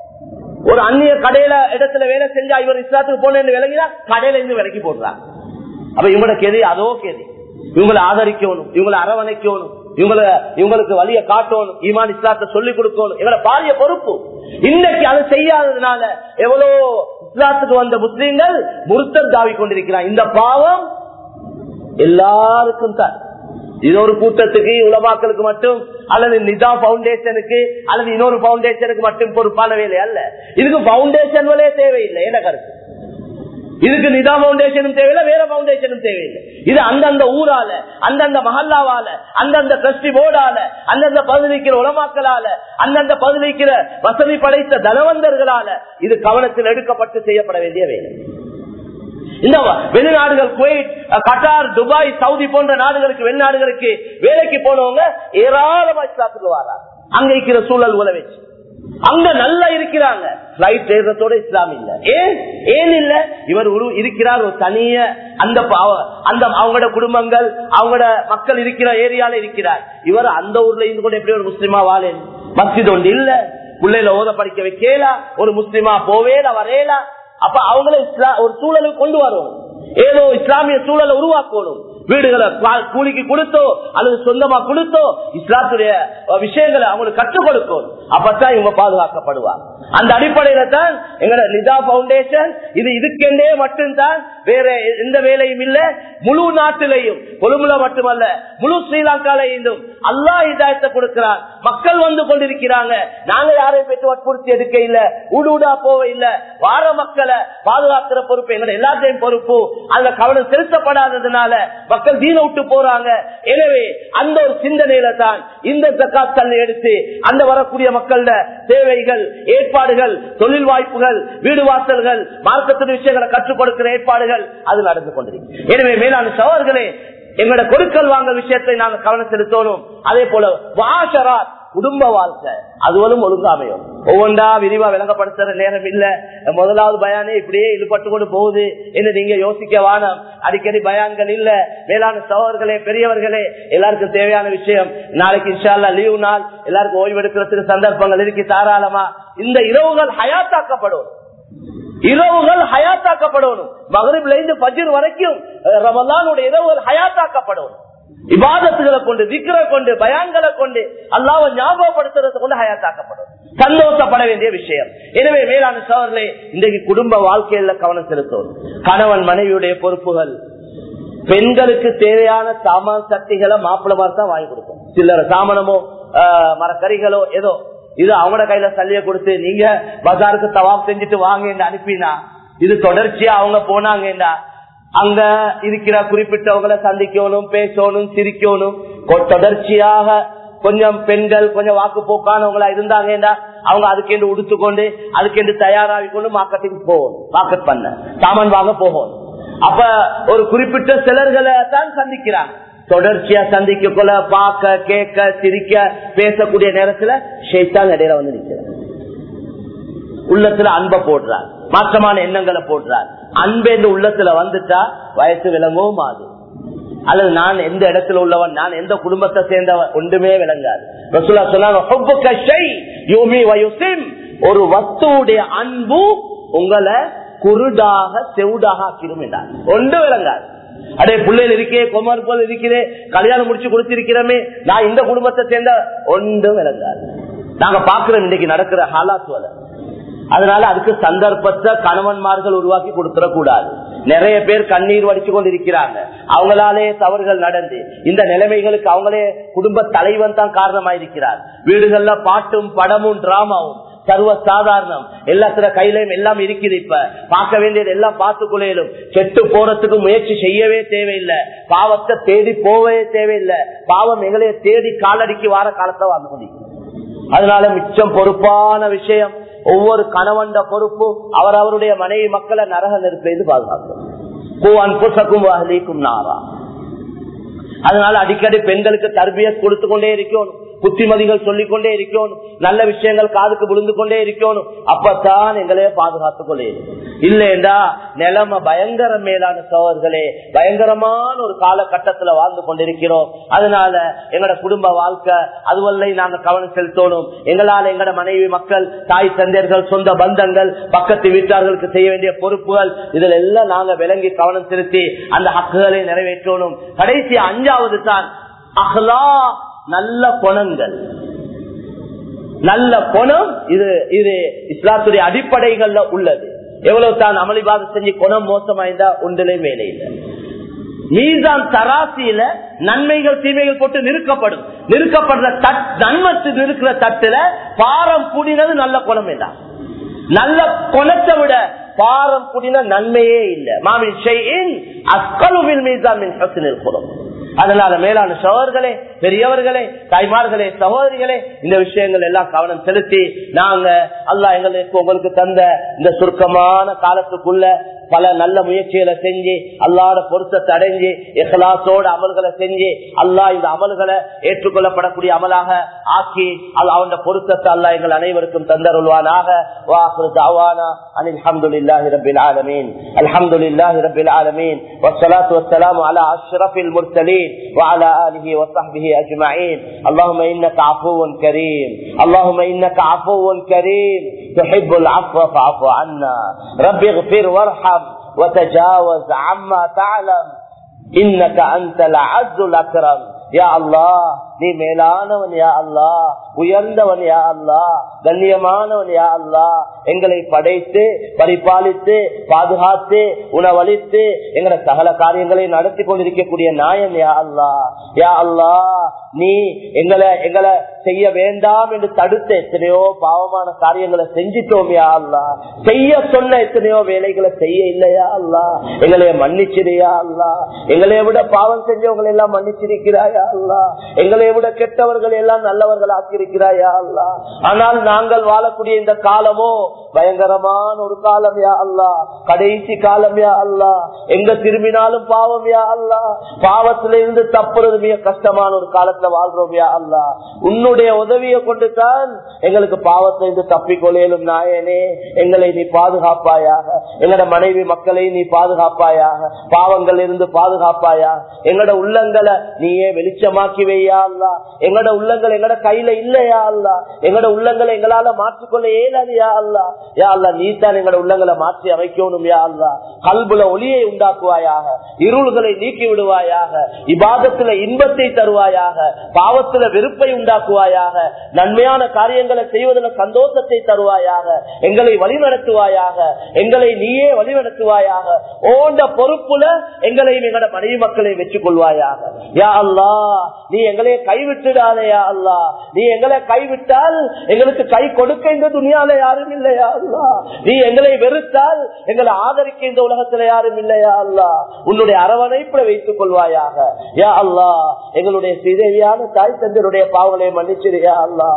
ஒரு அந்நிய கடையில இடத்துல வேலை செஞ்சா இவர் இஸ்லாத்துக்கு போனேன்னு விளங்கினா கடையில இருந்து விலக்கி போடுறாங்க அப்ப இவங்களோட கேதி அதோ கேதி இவங்களை ஆதரிக்கணும் இவங்களை அரவணைக்கணும் இவங்களை இவங்களுக்கு வழிய காட்டணும் ஈமான் இஸ்லாத்தை சொல்லிக் கொடுக்கணும் இவங்களை பாரிய பொறுப்பு இன்னைக்கு அது செய்யாததுனால எவ்வளவு இஸ்லாத்துக்கு வந்த முஸ்லீம்கள் முருத்தர் தாவி கொண்டிருக்கிறார் இந்த பாவம் எல்லாருக்கும் தான் இது ஒரு கூட்டத்துக்கு உலமாக்களுக்கு மட்டும் அல்லது நிதா பவுண்டேஷனுக்கு அல்லது இன்னொரு பவுண்டேஷனுக்கு மட்டும் பொறுப்பான வேலை அல்ல இதுக்கு பவுண்டேஷன் வேலையே தேவையில்லை என்ன கருத்து இதுக்கு நிதா பவுண்டேஷனும் தேவையில்லை வேற பவுண்டேஷனும் தேவையில்லை இது அந்தந்த ஊரால அந்தந்த மஹல்லாவால அந்தந்த டிரஸ்டி போர்டால அந்தந்த பகுதிக்கிற உலமாக்களால அந்தந்த பகுதிக்கிற வசதி படைத்த தனவந்தர்களால இது கவனத்தில் எடுக்கப்பட்டு செய்யப்பட வேண்டிய வேலை இந்த வெளிநாடுகள் குவைட் கட்டார் துபாய் சவுதி போன்ற நாடுகளுக்கு வெளிநாடுகளுக்கு வேலைக்கு போனவங்க ஏராளமா இஸ்லாத்துக்கு வராங்க அங்க இருக்கிற சூழல் உலவச்சு அங்க நல்லா இருக்கிறாங்க பிளைட் ஏறத்தோட இஸ்லாம் இல்ல ஏன் ஏன் இல்ல இவர் ஒரு இருக்கிறார் ஒரு தனிய அந்த அந்த அவங்களோட குடும்பங்கள் அவங்களோட மக்கள் இருக்கிற ஏரியால இருக்கிறார் இவர் அந்த ஊர்ல இருந்து கூட எப்படி ஒரு முஸ்லிமா வாழேன் மஸ்ஜித் ஒன்று இல்ல பிள்ளைல ஓத படிக்க வைக்கலா ஒரு முஸ்லிமா போவேல வரேலா அப்ப அவங்கள ஒரு சூழலுக்கு கொண்டு வரும் ஏதோ இஸ்லாமிய சூழலை உருவாக்கணும் வீடுகளை கூலிக்கு கொடுத்தோ அல்லது சொந்தமா கொடுத்தோ இஸ்லாத்துடைய விஷயங்களை அவங்களுக்கு கற்றுக் கொடுக்கணும் அப்பதான் இவங்க பாதுகாக்கப்படுவாங்க அந்த அடிப்படையில தான் எங்களோட நிதா பவுண்டேஷன் இது இதுக்கெண்டே மட்டும்தான் வேற எந்த வேலையும் இல்ல முழு நாட்டிலையும் கொழும்புல மட்டுமல்ல முழு ஸ்ரீலங்காலையும் அல்லா இதாயத்தை கொடுக்கிறார் மக்கள் வந்து கொண்டிருக்கிறாங்க நாங்க யாரையும் பெற்று வற்புறுத்தி எடுக்க இல்ல ஊடுடா போக இல்ல வார மக்களை பாதுகாக்கிற பொறுப்பு எங்களோட எல்லாத்தையும் பொறுப்பு அதுல கவனம் செலுத்தப்படாததுனால மக்கள் தீன விட்டு போறாங்க எனவே அந்த ஒரு சிந்தனையில தான் இந்த ஜக்காத் கல்லை எடுத்து அந்த வரக்கூடிய மக்களோட தேவைகள் ஏற்பாடுகள் தொழில் வாய்ப்புகள் வீடு வாசல்கள் மார்க்கத்தின் விஷயங்களை கற்றுக் கொடுக்கிற ஏற்பாடுகள் அது நடந்து கொண்டிருக்கு எனவே மேலான சவர்களே எங்களோட கொடுக்கல் வாங்கல் விஷயத்தை நாங்க கவனம் செலுத்தணும் அதே போல வாஷரா குடும்ப வாழ்க்கை அதுவரும் ஒழுங்காமையும் ஒவ்வொன்றா விரிவா விளங்கப்படுத்துற நேரம் இல்ல முதலாவது பயானே இப்படியே ஈடுபட்டு கொண்டு போகுது என்று நீங்க யோசிக்க வானம் அடிக்கடி பயான்கள் இல்ல மேலான சகோதரர்களே பெரியவர்களே எல்லாருக்கும் தேவையான விஷயம் நாளைக்கு இன்ஷால்லா லீவு நாள் எல்லாருக்கும் ஓய்வு எடுக்கிறதுக்கு சந்தர்ப்பங்கள் இருக்கு தாராளமா இந்த இரவுகள் ஹயாத்தாக்கப்படும் இரவுகள் ஹயாத்தாக்கப்படணும் மகரிப்ல இருந்து பஜ்ர் வரைக்கும் ரமலானுடைய இரவுகள் ஹயாத்தாக்கப்படணும் இபாதத்துகளை கொண்டு விக்கிர கொண்டு பயான்களை கொண்டு அல்லாவ ஞாபகப்படுத்துறதை கொண்டு ஹயாத்தாக்கப்படும் சந்தோஷப்பட வேண்டிய விஷயம் எனவே மேலான சோழர்களே இன்றைக்கு குடும்ப வாழ்க்கையில கவனம் செலுத்தணும் கணவன் மனைவியுடைய பொறுப்புகள் பெண்களுக்கு தேவையான சாமான் சக்திகளை மாப்பிள்ள மாதிரி தான் வாங்கி கொடுக்கும் சில்லற சாமனமோ மரக்கறிகளோ ஏதோ இது அவங்களோட கையில சல்லிய கொடுத்து நீங்க பஜாருக்கு தவாப் செஞ்சுட்டு வாங்க அனுப்பினா இது தொடர்ச்சியா அவங்க போனாங்கடா அங்க இருக்கிற குறிப்பிட்டவங்களை சந்திக்கணும் பேசணும் சிரிக்கணும் தொடர்ச்சியாக கொஞ்சம் பெண்கள் கொஞ்சம் வாக்கு போக்கானவங்களா இருந்தாங்கடா அவங்க அதுக்கென்று உடுத்துக்கொண்டு அதுக்கென்று தயாராகி கொண்டு மார்க்கெட்டிங் போகணும் மார்க்கெட் பண்ண சாமான் வாங்க போகணும் அப்ப ஒரு குறிப்பிட்ட சிலர்களை தான் சந்திக்கிறாங்க தொடர்ச்சியா சந்திக்க கொள்ள பார்க்க கேட்க சிரிக்க பேசக்கூடிய நேரத்துல ஷேத்தான் இடையில வந்து நிற்கிறார் உள்ளத்துல அன்பை போடுறார் மாற்றமான எண்ணங்களை போடுறார் அன்பு என்று உள்ளத்துல வந்துட்டா வயசு விளங்கவும் ஆகுது அல்லது நான் எந்த இடத்துல உள்ளவன் நான் எந்த குடும்பத்தை சேர்ந்தவன் ஒன்றுமே விளங்காது ரசூலா சொன்னாங்க ஒரு வஸ்துடைய அன்பு உங்களை குருடாக செவுடாக ஆக்கிடும் என்றார் ஒன்று விளங்காது அடே பிள்ளைகள் இருக்கே குமார் போல் இருக்கிறே கல்யாணம் முடிச்சு கொடுத்திருக்கிறோமே நான் இந்த குடும்பத்தை சேர்ந்த ஒன்றும் விளங்காது நாங்க பாக்குறோம் இன்னைக்கு நடக்கிற ஹாலாத்துவல அதனால அதுக்கு சந்தர்ப்பத்தை கணவன்மார்கள் உருவாக்கி கொடுத்துட கூடாது நிறைய பேர் கண்ணீர் வடிச்சு கொண்டு இருக்கிறாங்க அவங்களாலே தவறுகள் நடந்து இந்த நிலைமைகளுக்கு அவங்களே குடும்ப தலைவன் தான் காரணமா இருக்கிறார் வீடுகள்ல பாட்டும் படமும் டிராமாவும் சர்வ சாதாரணம் எல்லாத்துல கையிலையும் எல்லாம் இருக்குது இப்ப பார்க்க வேண்டியது எல்லாம் பார்த்து கொள்ளையிலும் கெட்டு போறதுக்கு முயற்சி செய்யவே தேவையில்லை பாவத்தை தேடி போகவே தேவையில்லை பாவம் எங்களைய தேடி காலடிக்கு வார காலத்தை வாழ்ந்து கொண்டிருக்கிறோம் அதனால மிச்சம் பொறுப்பான விஷயம் ஒவ்வொரு கணவண்ட பொறுப்பு அவர் அவருடைய மனைவி மக்களை நரக நெருப்பெய்து பாதுகாக்கும் நாரா அதனால அடிக்கடி பெண்களுக்கு தர்பிய கொடுத்து கொண்டே இருக்கணும் புத்திமதிகள் சொல்லிக் கொண்டே இருக்கணும் நல்ல விஷயங்கள் காதுக்கு விழுந்து கொண்டே இருக்கணும் அப்பத்தான் எங்களையே பாதுகாத்துக் கொள்ளே இல்லைண்டா நிலைமை பயங்கர மேலான சோழர்களே பயங்கரமான ஒரு காலகட்டத்துல வாழ்ந்து கொண்டிருக்கிறோம் அதனால எங்கட குடும்ப வாழ்க்கை அதுவல்ல நாங்க கவனம் செலுத்தணும் எங்களால எங்கட மனைவி மக்கள் தாய் தந்தையர்கள் சொந்த பந்தங்கள் பக்கத்து வீட்டார்களுக்கு செய்ய வேண்டிய பொறுப்புகள் இதுல எல்லாம் நாங்க விளங்கி கவனம் செலுத்தி அந்த ஹக்குகளை நிறைவேற்றணும் கடைசி அஞ்சாவது தான் அஹ்லா நல்ல குணங்கள் நல்ல குணம் இது இது இஸ்லாத்துடைய அடிப்படைகள்ல உள்ளது எவ்வளவு தான் அமளிபாத செஞ்சு குணம் மோசமாயிருந்தா ஒன்றிலே வேலை இல்லை மீசான் தராசியில நன்மைகள் தீமைகள் போட்டு நிறுக்கப்படும் நிறுக்கப்படுற தட் நன்மத்து இருக்கிற தட்டுல பாரம் கூடினது நல்ல குணம் இல்ல நல்ல குணத்தை விட பாரம் கூடின நன்மையே இல்லை மாமின் ஷெயின் அஸ்கலுவில் மீசான் மின் ஹசனில் குணம் அதனால மேலான சகோதர்களே பெரியவர்களே தாய்மார்களே சகோதரிகளே இந்த விஷயங்கள் எல்லாம் கவனம் செலுத்தி நாங்க அல்லா எங்களுக்கு உங்களுக்கு தந்த இந்த சுருக்கமான காலத்துக்குள்ள பல நல்ல முயற்சிகளை செஞ்சு அல்லாட பொருத்தத்தை அடைஞ்சு எஹ்லாசோட அமல்களை செஞ்சு அல்லா இந்த அமல்களை ஏற்றுக்கொள்ளப்படக்கூடிய அமலாக ஆக்கி அவன் பொருத்தத்தை அல்லா எங்கள் அனைவருக்கும் தந்தருள்வானாக வாக்குறு தாவானா அனில் அஹமதுல்லாஹி ரபில் ஆலமீன் அல்ஹம்துலில்லாஹி ரபில் ஆலமீன் والصلاه والسلام على اشرف المرسلين وعلى اله وصحبه اجمعين اللهم انك عفو كريم اللهم انك عفو كريم تحب العفو فاعف عنا رب اغفر وارحم وتجاوز عما تعلم انك انت العز الاكرم யா அல்லா நீ மேலானவன் யா அல்லா உயர்ந்தவன் யா அல்லா கண்ணியமானவன் யா அல்லா எங்களை படைத்து பரிபாலித்து பாதுகாத்து உணவளித்து எங்களை சகல காரியங்களை நடத்தி கொண்டிருக்கக்கூடிய நாயன் யா அல்லா யா அல்லா நீ எங்களை எங்களை செய்ய வேண்டாம் என்று தடுத்த எத்தனையோ பாவமான காரியங்களை செஞ்சிட்டோம் யா அல்லா செய்ய சொன்ன எத்தனையோ வேலைகளை செய்ய இல்லையா அல்லா எங்களைய மன்னிச்சிரியா அல்லா எங்களை விட பாவம் செஞ்சவங்களை எல்லாம் மன்னிச்சிருக்கிறாயா அல்லா எங்களை விட கெட்டவர்கள் எல்லாம் நல்லவர்கள் ஆக்கியிருக்கிறாயா அல்லா ஆனால் நாங்கள் வாழக்கூடிய இந்த காலமோ பயங்கரமான ஒரு காலம் யா அல்லா கடைசி காலம் யா அல்லா எங்க திரும்பினாலும் பாவம் யா அல்லா பாவத்தில இருந்து தப்புறது மிக கஷ்டமான ஒரு காலத்துல வாழ்றோம் யா அல்லா உன்னுடைய உதவியை கொண்டு தான் எங்களுக்கு பாவத்தில இருந்து தப்பிக்கொள்ளையிலும் நாயனே எங்களை நீ பாதுகாப்பாயாக எங்களோட மனைவி மக்களை நீ பாதுகாப்பாயாக பாவங்கள் இருந்து பாதுகாப்பாயா எங்களோட உள்ளங்களை நீயே வெளிச்சமாக்கி வையா அல்லா எங்களோட உள்ளங்கள் எங்களோட கையில இல்லையா அல்லா எங்களோட உள்ளங்களை எங்களால மாற்றிக்கொள்ள இயலாது யா அல்லா யா அல்லா நீ தான் எங்களோட உள்ளங்களை மாற்றி அமைக்கணும் யா அல்லா கல்புல ஒளியை உண்டாக்குவாயாக இருள்களை நீக்கி விடுவாயாக இபாதத்துல இன்பத்தை தருவாயாக பாவத்துல வெறுப்பை உண்டாக்குவாயாக நன்மையான காரியங்களை செய்வதில் சந்தோஷத்தை தருவாயாக எங்களை வழிநடத்துவாயாக எங்களை நீயே வழிநடத்துவாயாக ஓண்ட பொறுப்புல எங்களையும் எங்களோட மனைவி மக்களை வச்சுக் கொள்வாயாக யா அல்லா நீ எங்களை கைவிட்டுடாதயா அல்லா நீ எங்களை கைவிட்டால் எங்களுக்கு கை கொடுக்க இந்த துணியால யாரும் இல்லையா அல்லா நீ எங்களை வெறுத்தால் எங்களை ஆதரிக்க இந்த உலகத்துல யாரும் இல்லையா அல்லா உன்னுடைய அரவணைப்புல வைத்துக் கொள்வாயாக யா அல்லா எங்களுடைய ஸ்ரீதேவியான தாய் தந்தருடைய பாவங்களை மன்னிச்சிருயா அல்லா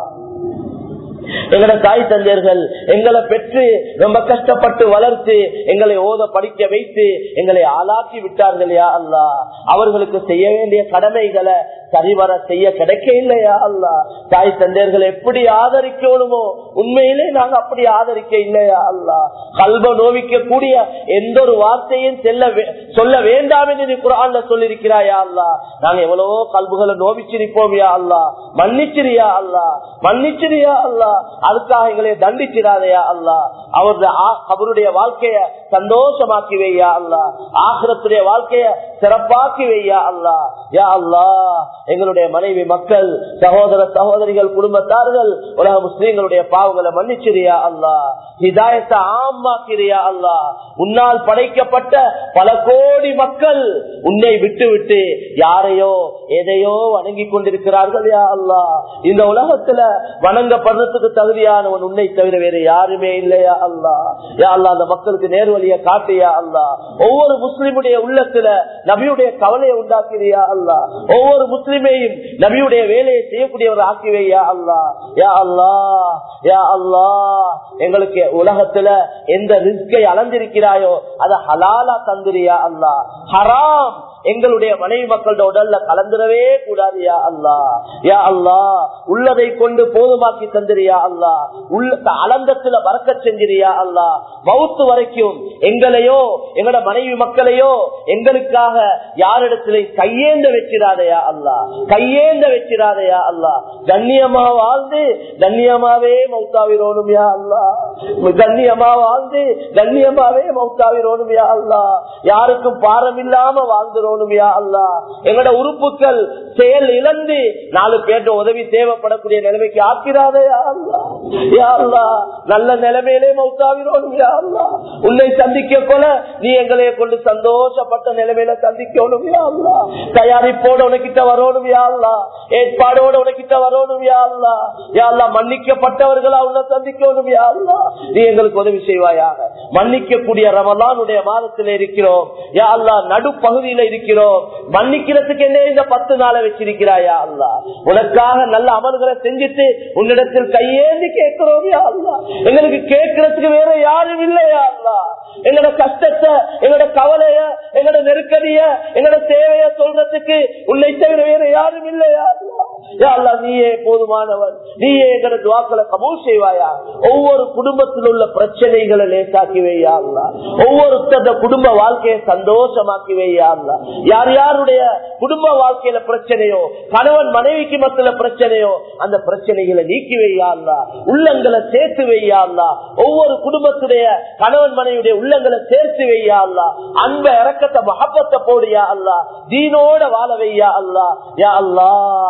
எங்களோட தாய் தந்தையர்கள் எங்களை பெற்று ரொம்ப கஷ்டப்பட்டு வளர்த்து எங்களை ஓத படிக்க வைத்து எங்களை ஆளாக்கி விட்டார்கள் யா அல்லா அவர்களுக்கு செய்ய வேண்டிய கடமைகளை சரிவர செய்ய கிடைக்க இல்லையா அல்லா தாய் தந்தையர்கள் எப்படி ஆதரிக்கணுமோ உண்மையிலே நாங்க அப்படி ஆதரிக்க இல்லையா அல்லா கல்வ நோவிக்க கூடிய எந்த ஒரு வார்த்தையும் செல்ல சொல்ல வேண்டாம் என்று நீ குரான்ல சொல்லிருக்கிறாயா அல்லா நாங்க எவ்வளவோ கல்புகளை நோவிச்சிருப்போம் யா அல்லா மன்னிச்சிரியா அல்லா மன்னிச்சிரியா அல்லா அதுக்காக எங்களை தண்டிச்சிடாதையா அல்லா அவருடைய அவருடைய வாழ்க்கைய சந்தோஷமாக்கி வையா அல்லா ஆசிரத்துடைய வாழ்க்கைய சிறப்பாக்கி வையா அல்லா யா அல்லா எங்களுடைய மனைவி மக்கள் சகோதர சகோதரிகள் குடும்பத்தார்கள் உலக முஸ்லீம்களுடைய பாவங்களை மன்னிச்சிரியா அல்லா ஹிதாயத்தை ஆமாக்கிறியா அல்லா உன்னால் படைக்கப்பட்ட பல கோடி மக்கள் உன்னை விட்டு விட்டு யாரையோ எதையோ வணங்கி கொண்டிருக்கிறார்கள் யா அல்லா இந்த உலகத்துல வணங்கப்படுறதுக்கு தகுதியானவன் உன்னை தவிர வேற யாருமே இல்லையா அல்லா யா அல்லா அந்த மக்களுக்கு நேர்வழிய காட்டியா அல்லா ஒவ்வொரு முஸ்லிமுடைய உள்ளத்துல நபியுடைய கவலையை உண்டாக்கிறியா அல்லா ஒவ்வொரு முஸ்லிமையும் நபியுடைய வேலையை செய்யக்கூடியவர் ஆக்கிவையா அல்லா யா அல்லா யா அல்லா எங்களுக்கு உலகத்துல எந்த ரிஸ்கை அளந்திருக்கிறாயோ அதை ஹலாலா தந்துரியா அல்லா ஹராம் எங்களுடைய மனைவி மக்களோட உடல்ல கலந்துடவே கூடாது யா அல்லா யா அல்லா உள்ளதை கொண்டு போதுமாக்கி தந்திரியா அல்லா உள்ள அலந்தத்துல பறக்க செஞ்சிரியா அல்லா மவுத்து வரைக்கும் எங்களையோ எங்களோட மனைவி மக்களையோ எங்களுக்காக யாரிடத்திலே கையேந்த வச்சிடாதையா அல்லா கையேந்த வச்சிடாதையா அல்லா கண்ணியமா வாழ்ந்து கண்ணியமாவே மௌத்தாவிரோனும் யா அல்லா கண்ணியமா வாழ்ந்து கண்ணியமாவே மௌத்தாவிரோனும் யா அல்லா யாருக்கும் பாரம் இல்லாம வாழ்ந்துரோனும் யா அல்லா எங்களோட உறுப்புகள் செயல் இழந்து நாலு பேர்ட்ட உதவி தேவைப்படக்கூடிய நிலைமைக்கு ஆக்கிறாதே யா அல்லா யா அல்லா நல்ல நிலைமையிலே மௌத்தாவிரோனும் யா அல்லா உன்னை சந்திக்க கொல நீ எங்களைய கொண்டு சந்தோஷப்பட்ட நிலைமையில சந்திக்கணும் யா அல்லா தயாரிப்போட உனக்கிட்ட வரணும் யா அல்லா ஏற்பாடோட உனக்கிட்ட வரணும் யா அல்லா யா அல்லா மன்னிக்கப்பட்டவர்களா உன்னை சந்திக்கணும் யா அல்லா நீ எங்களுக்கு உதவி செய்வாயாக மன்னிக்க கூடிய ரமலானுடைய மாதத்தில் இருக்கிறோம் யா அல்லா நடுப்பகுதியில இருக்கிறோம் மன்னிக்கிறதுக்கு என்ன இந்த பத்து நாளை வச்சிருக்கிறாயா அல்லா உனக்காக நல்ல அமல்களை செஞ்சுட்டு உன்னிடத்தில் கையேந்தி கேட்கிறோம் யா அல்லா எங்களுக்கு கேட்கறதுக்கு வேற யாரும் இல்லையா அல்லா எங்களோட கஷ்டத்தை எங்களோட கவலைய எங்களோட நெருக்கடிய எங்களோட தேவைய சொல்றதுக்கு உன்னை தவிர வேற யாரும் இல்லையா அல்லா நீயே போதுமானவர் நீயே எங்களோட துவாக்களை கபூல் செய்வாயா ஒவ்வொரு குடும்பத்தில் உள்ள பிரச்சனைகளை லேசாக்கி வையா அல்லா ஒவ்வொருத்தர குடும்ப வாழ்க்கையை சந்தோஷமாக்கி வையா அல்லா யார் யாருடைய குடும்ப வாழ்க்கையில பிரச்சனையோ கணவன் மனைவிக்கு மத்தில பிரச்சனையோ அந்த பிரச்சனைகளை நீக்கி வையா அல்லா உள்ளங்களை சேர்த்து வையா அல்லா ஒவ்வொரு குடும்பத்துடைய கணவன் மனைவியுடைய உள்ளங்களை சேர்த்து வையா அல்லா அன்ப இறக்கத்தை மகப்பத்தை போடியா அல்லா தீனோட வாழ வையா அல்லா யா அல்லா யா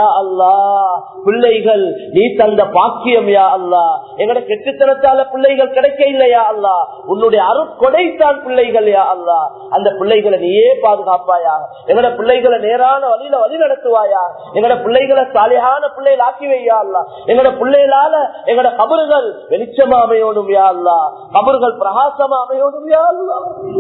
யா அல்லா பிள்ளைகள் நீ தந்த பாக்கியம் யா அல்லா எங்கட கெட்டுத்தனத்தால பிள்ளைகள் கிடைக்க இல்லையா அல்லா உன்னுடைய அருட்கொடைத்தான் பிள்ளைகள் யா அல்லா அந்த பிள்ளைகளை நீயே பாதுகாப்பாயா எங்கட பிள்ளைகளை நேரான வழியில வழி நடத்துவாயா எங்கட பிள்ளைகளை சாலையான பிள்ளைகள் ஆக்கி வையா அல்லா எங்கட பிள்ளைகளால எங்கட கபறுகள் வெளிச்சமா அமையோடும் யா அல்லா கபறுகள் பிரகாசமா அமையோடும் யா அல்லா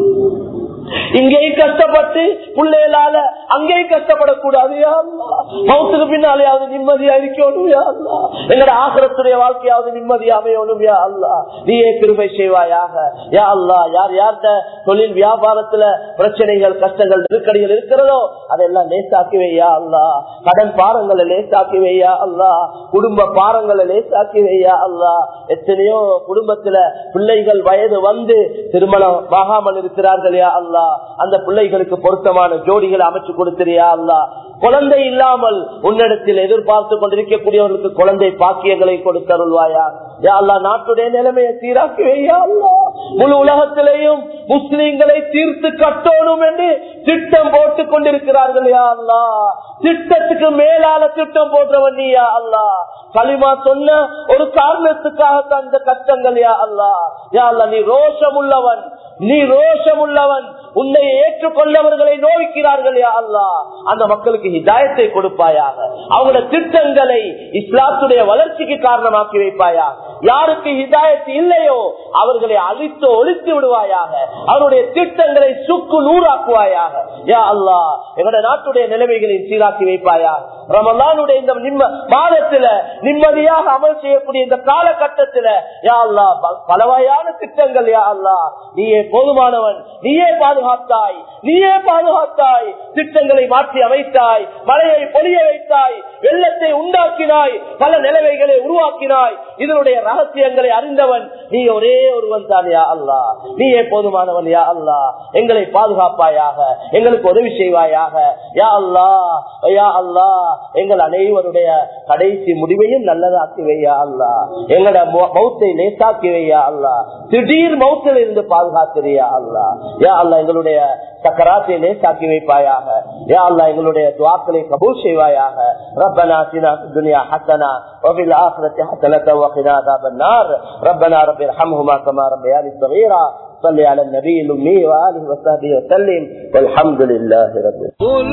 இங்கேயும் கஷ்டப்பட்டு பிள்ளைகளால அங்கேயும் கஷ்டப்படக்கூடாது மௌத்துக்கு பின்னாலேயாவது நிம்மதியா இருக்கணும் எங்கட ஆகரத்துடைய வாழ்க்கையாவது நிம்மதியா அமையணும் யா அல்லா நீயே கிருபை செய்வாயாக யா அல்லா யார் யார்கிட்ட தொழில் வியாபாரத்துல பிரச்சனைகள் கஷ்டங்கள் நெருக்கடிகள் இருக்கிறதோ அதெல்லாம் லேசாக்கி வையா அல்லா கடன் பாரங்களை லேசாக்கி வையா அல்லா குடும்ப பாரங்களை லேசாக்கி வையா அல்லா எத்தனையோ குடும்பத்துல பிள்ளைகள் வயது வந்து திருமணம் ஆகாமல் இருக்கிறார்கள் யா அல்லா அந்த பிள்ளைகளுக்கு பொருத்தமான ஜோடிகளை அமைச்சு கொடுத்திரியா அல்லா குழந்தை இல்லாமல் உன்னிடத்தில் எதிர்பார்த்து கொண்டிருக்கக்கூடியவர்களுக்கு குழந்தை பாக்கியங்களை கொடுத்தருள்வாயா யா அல்லா நாட்டுடைய நிலைமையை சீராக்கி வையா அல்லா முழு உலகத்திலேயும் முஸ்லிம்களை தீர்த்து கட்டணும் என்று திட்டம் போட்டுக் கொண்டிருக்கிறார்கள் யா அல்லா திட்டத்துக்கு மேலால திட்டம் போட்டவன் நீ யா அல்லா களிமா சொன்ன ஒரு காரணத்துக்காக தந்த கஷ்டங்கள் யா அல்லா யா அல்லா நீ ரோஷம் உள்ளவன் நீ ரோஷம் உள்ளவன் உன்னை ஏற்றுக்கொண்டவர்களை நோய்க்கிறார்கள் யா அல்லா அந்த மக்களுக்கு ஹிதாயத்தை கொடுப்பாயாக அவங்களோட திட்டங்களை இஸ்லாத்துடைய வளர்ச்சிக்கு காரணமாக்கி வைப்பாயா யாருக்கு ஹிதாயத்து இல்லையோ அவர்களை அழித்து ஒழித்து விடுவாயாக அவருடைய திட்டங்களை சுக்கு நூறாக்குவாயாக யா அல்லா எங்களுடைய நாட்டுடைய நிலைமைகளை சீராக்கி வைப்பாயா ரமலானுடைய இந்த நிம்ம மாதத்துல நிம்மதியாக அமல் செய்யக்கூடிய இந்த காலகட்டத்துல யா அல்லா பல வகையான திட்டங்கள் யா அல்லா நீயே போதுமானவன் நீயே பாதுகாத்தாய் நீயே பாதுகாத்தாய் திட்டங்களை மாற்றி அமைத்தாய் மழையை பொழிய வைத்தாய் வெள்ளத்தை உண்டாக்கினாய் பல நிலைமைகளை உருவாக்கினாய் இதனுடைய ரகசியங்களை அறிந்தவன் நீ ஒரே ஒருவன் தான் யா அல்லா நீயே போதுமானவன் யா அல்லா எங்களை பாதுகாப்பாயாக எங்களுக்கு உதவி செய்வாயாக யா அல்லா யா அல்லா எங்கள் அனைவருடைய கடைசி முடிவையும் நல்லதாக்கி வையா அல்லா எங்களோட மௌத்தை லேசாக்கி வையா அல்லா திடீர் மௌத்தில் இருந்து பாதுகாத்திரியா அல்லா யா அல்லா எங்களுடைய சக்கராத்தை லேசாக்கி வைப்பாயாக யா அல்லா எங்களுடைய துவாக்களை கபூல் செய்வாயாக ربنا اتنا في الدنيا حسنه وفي الاخره حسنه وقنا عذاب النار ربنا رب ارحمهما كما ربياني صغيرا صل على النبي الامي واله وصحبه وسلم والحمد لله رب قل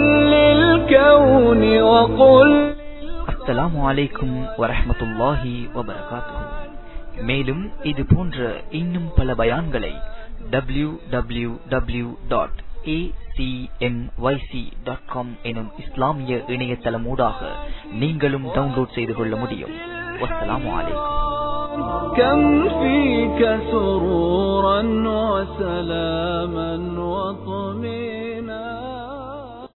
للكون وقل அஸ்ஸலாமு அலைக்கும் வரஹ்மத்துல்லாஹி வபரகாத்துஹு மேலும் இது போன்ற இன்னும் பல பயான்களை W W W dot acmyc.com எனும் இஸ்லாமிய இணையதளமூடாக நீங்களும் டவுன்லோட் செய்து கொள்ள முடியும் வஸ்ஸலாமு அலைக்கும் كم فيك سرورا وسلاما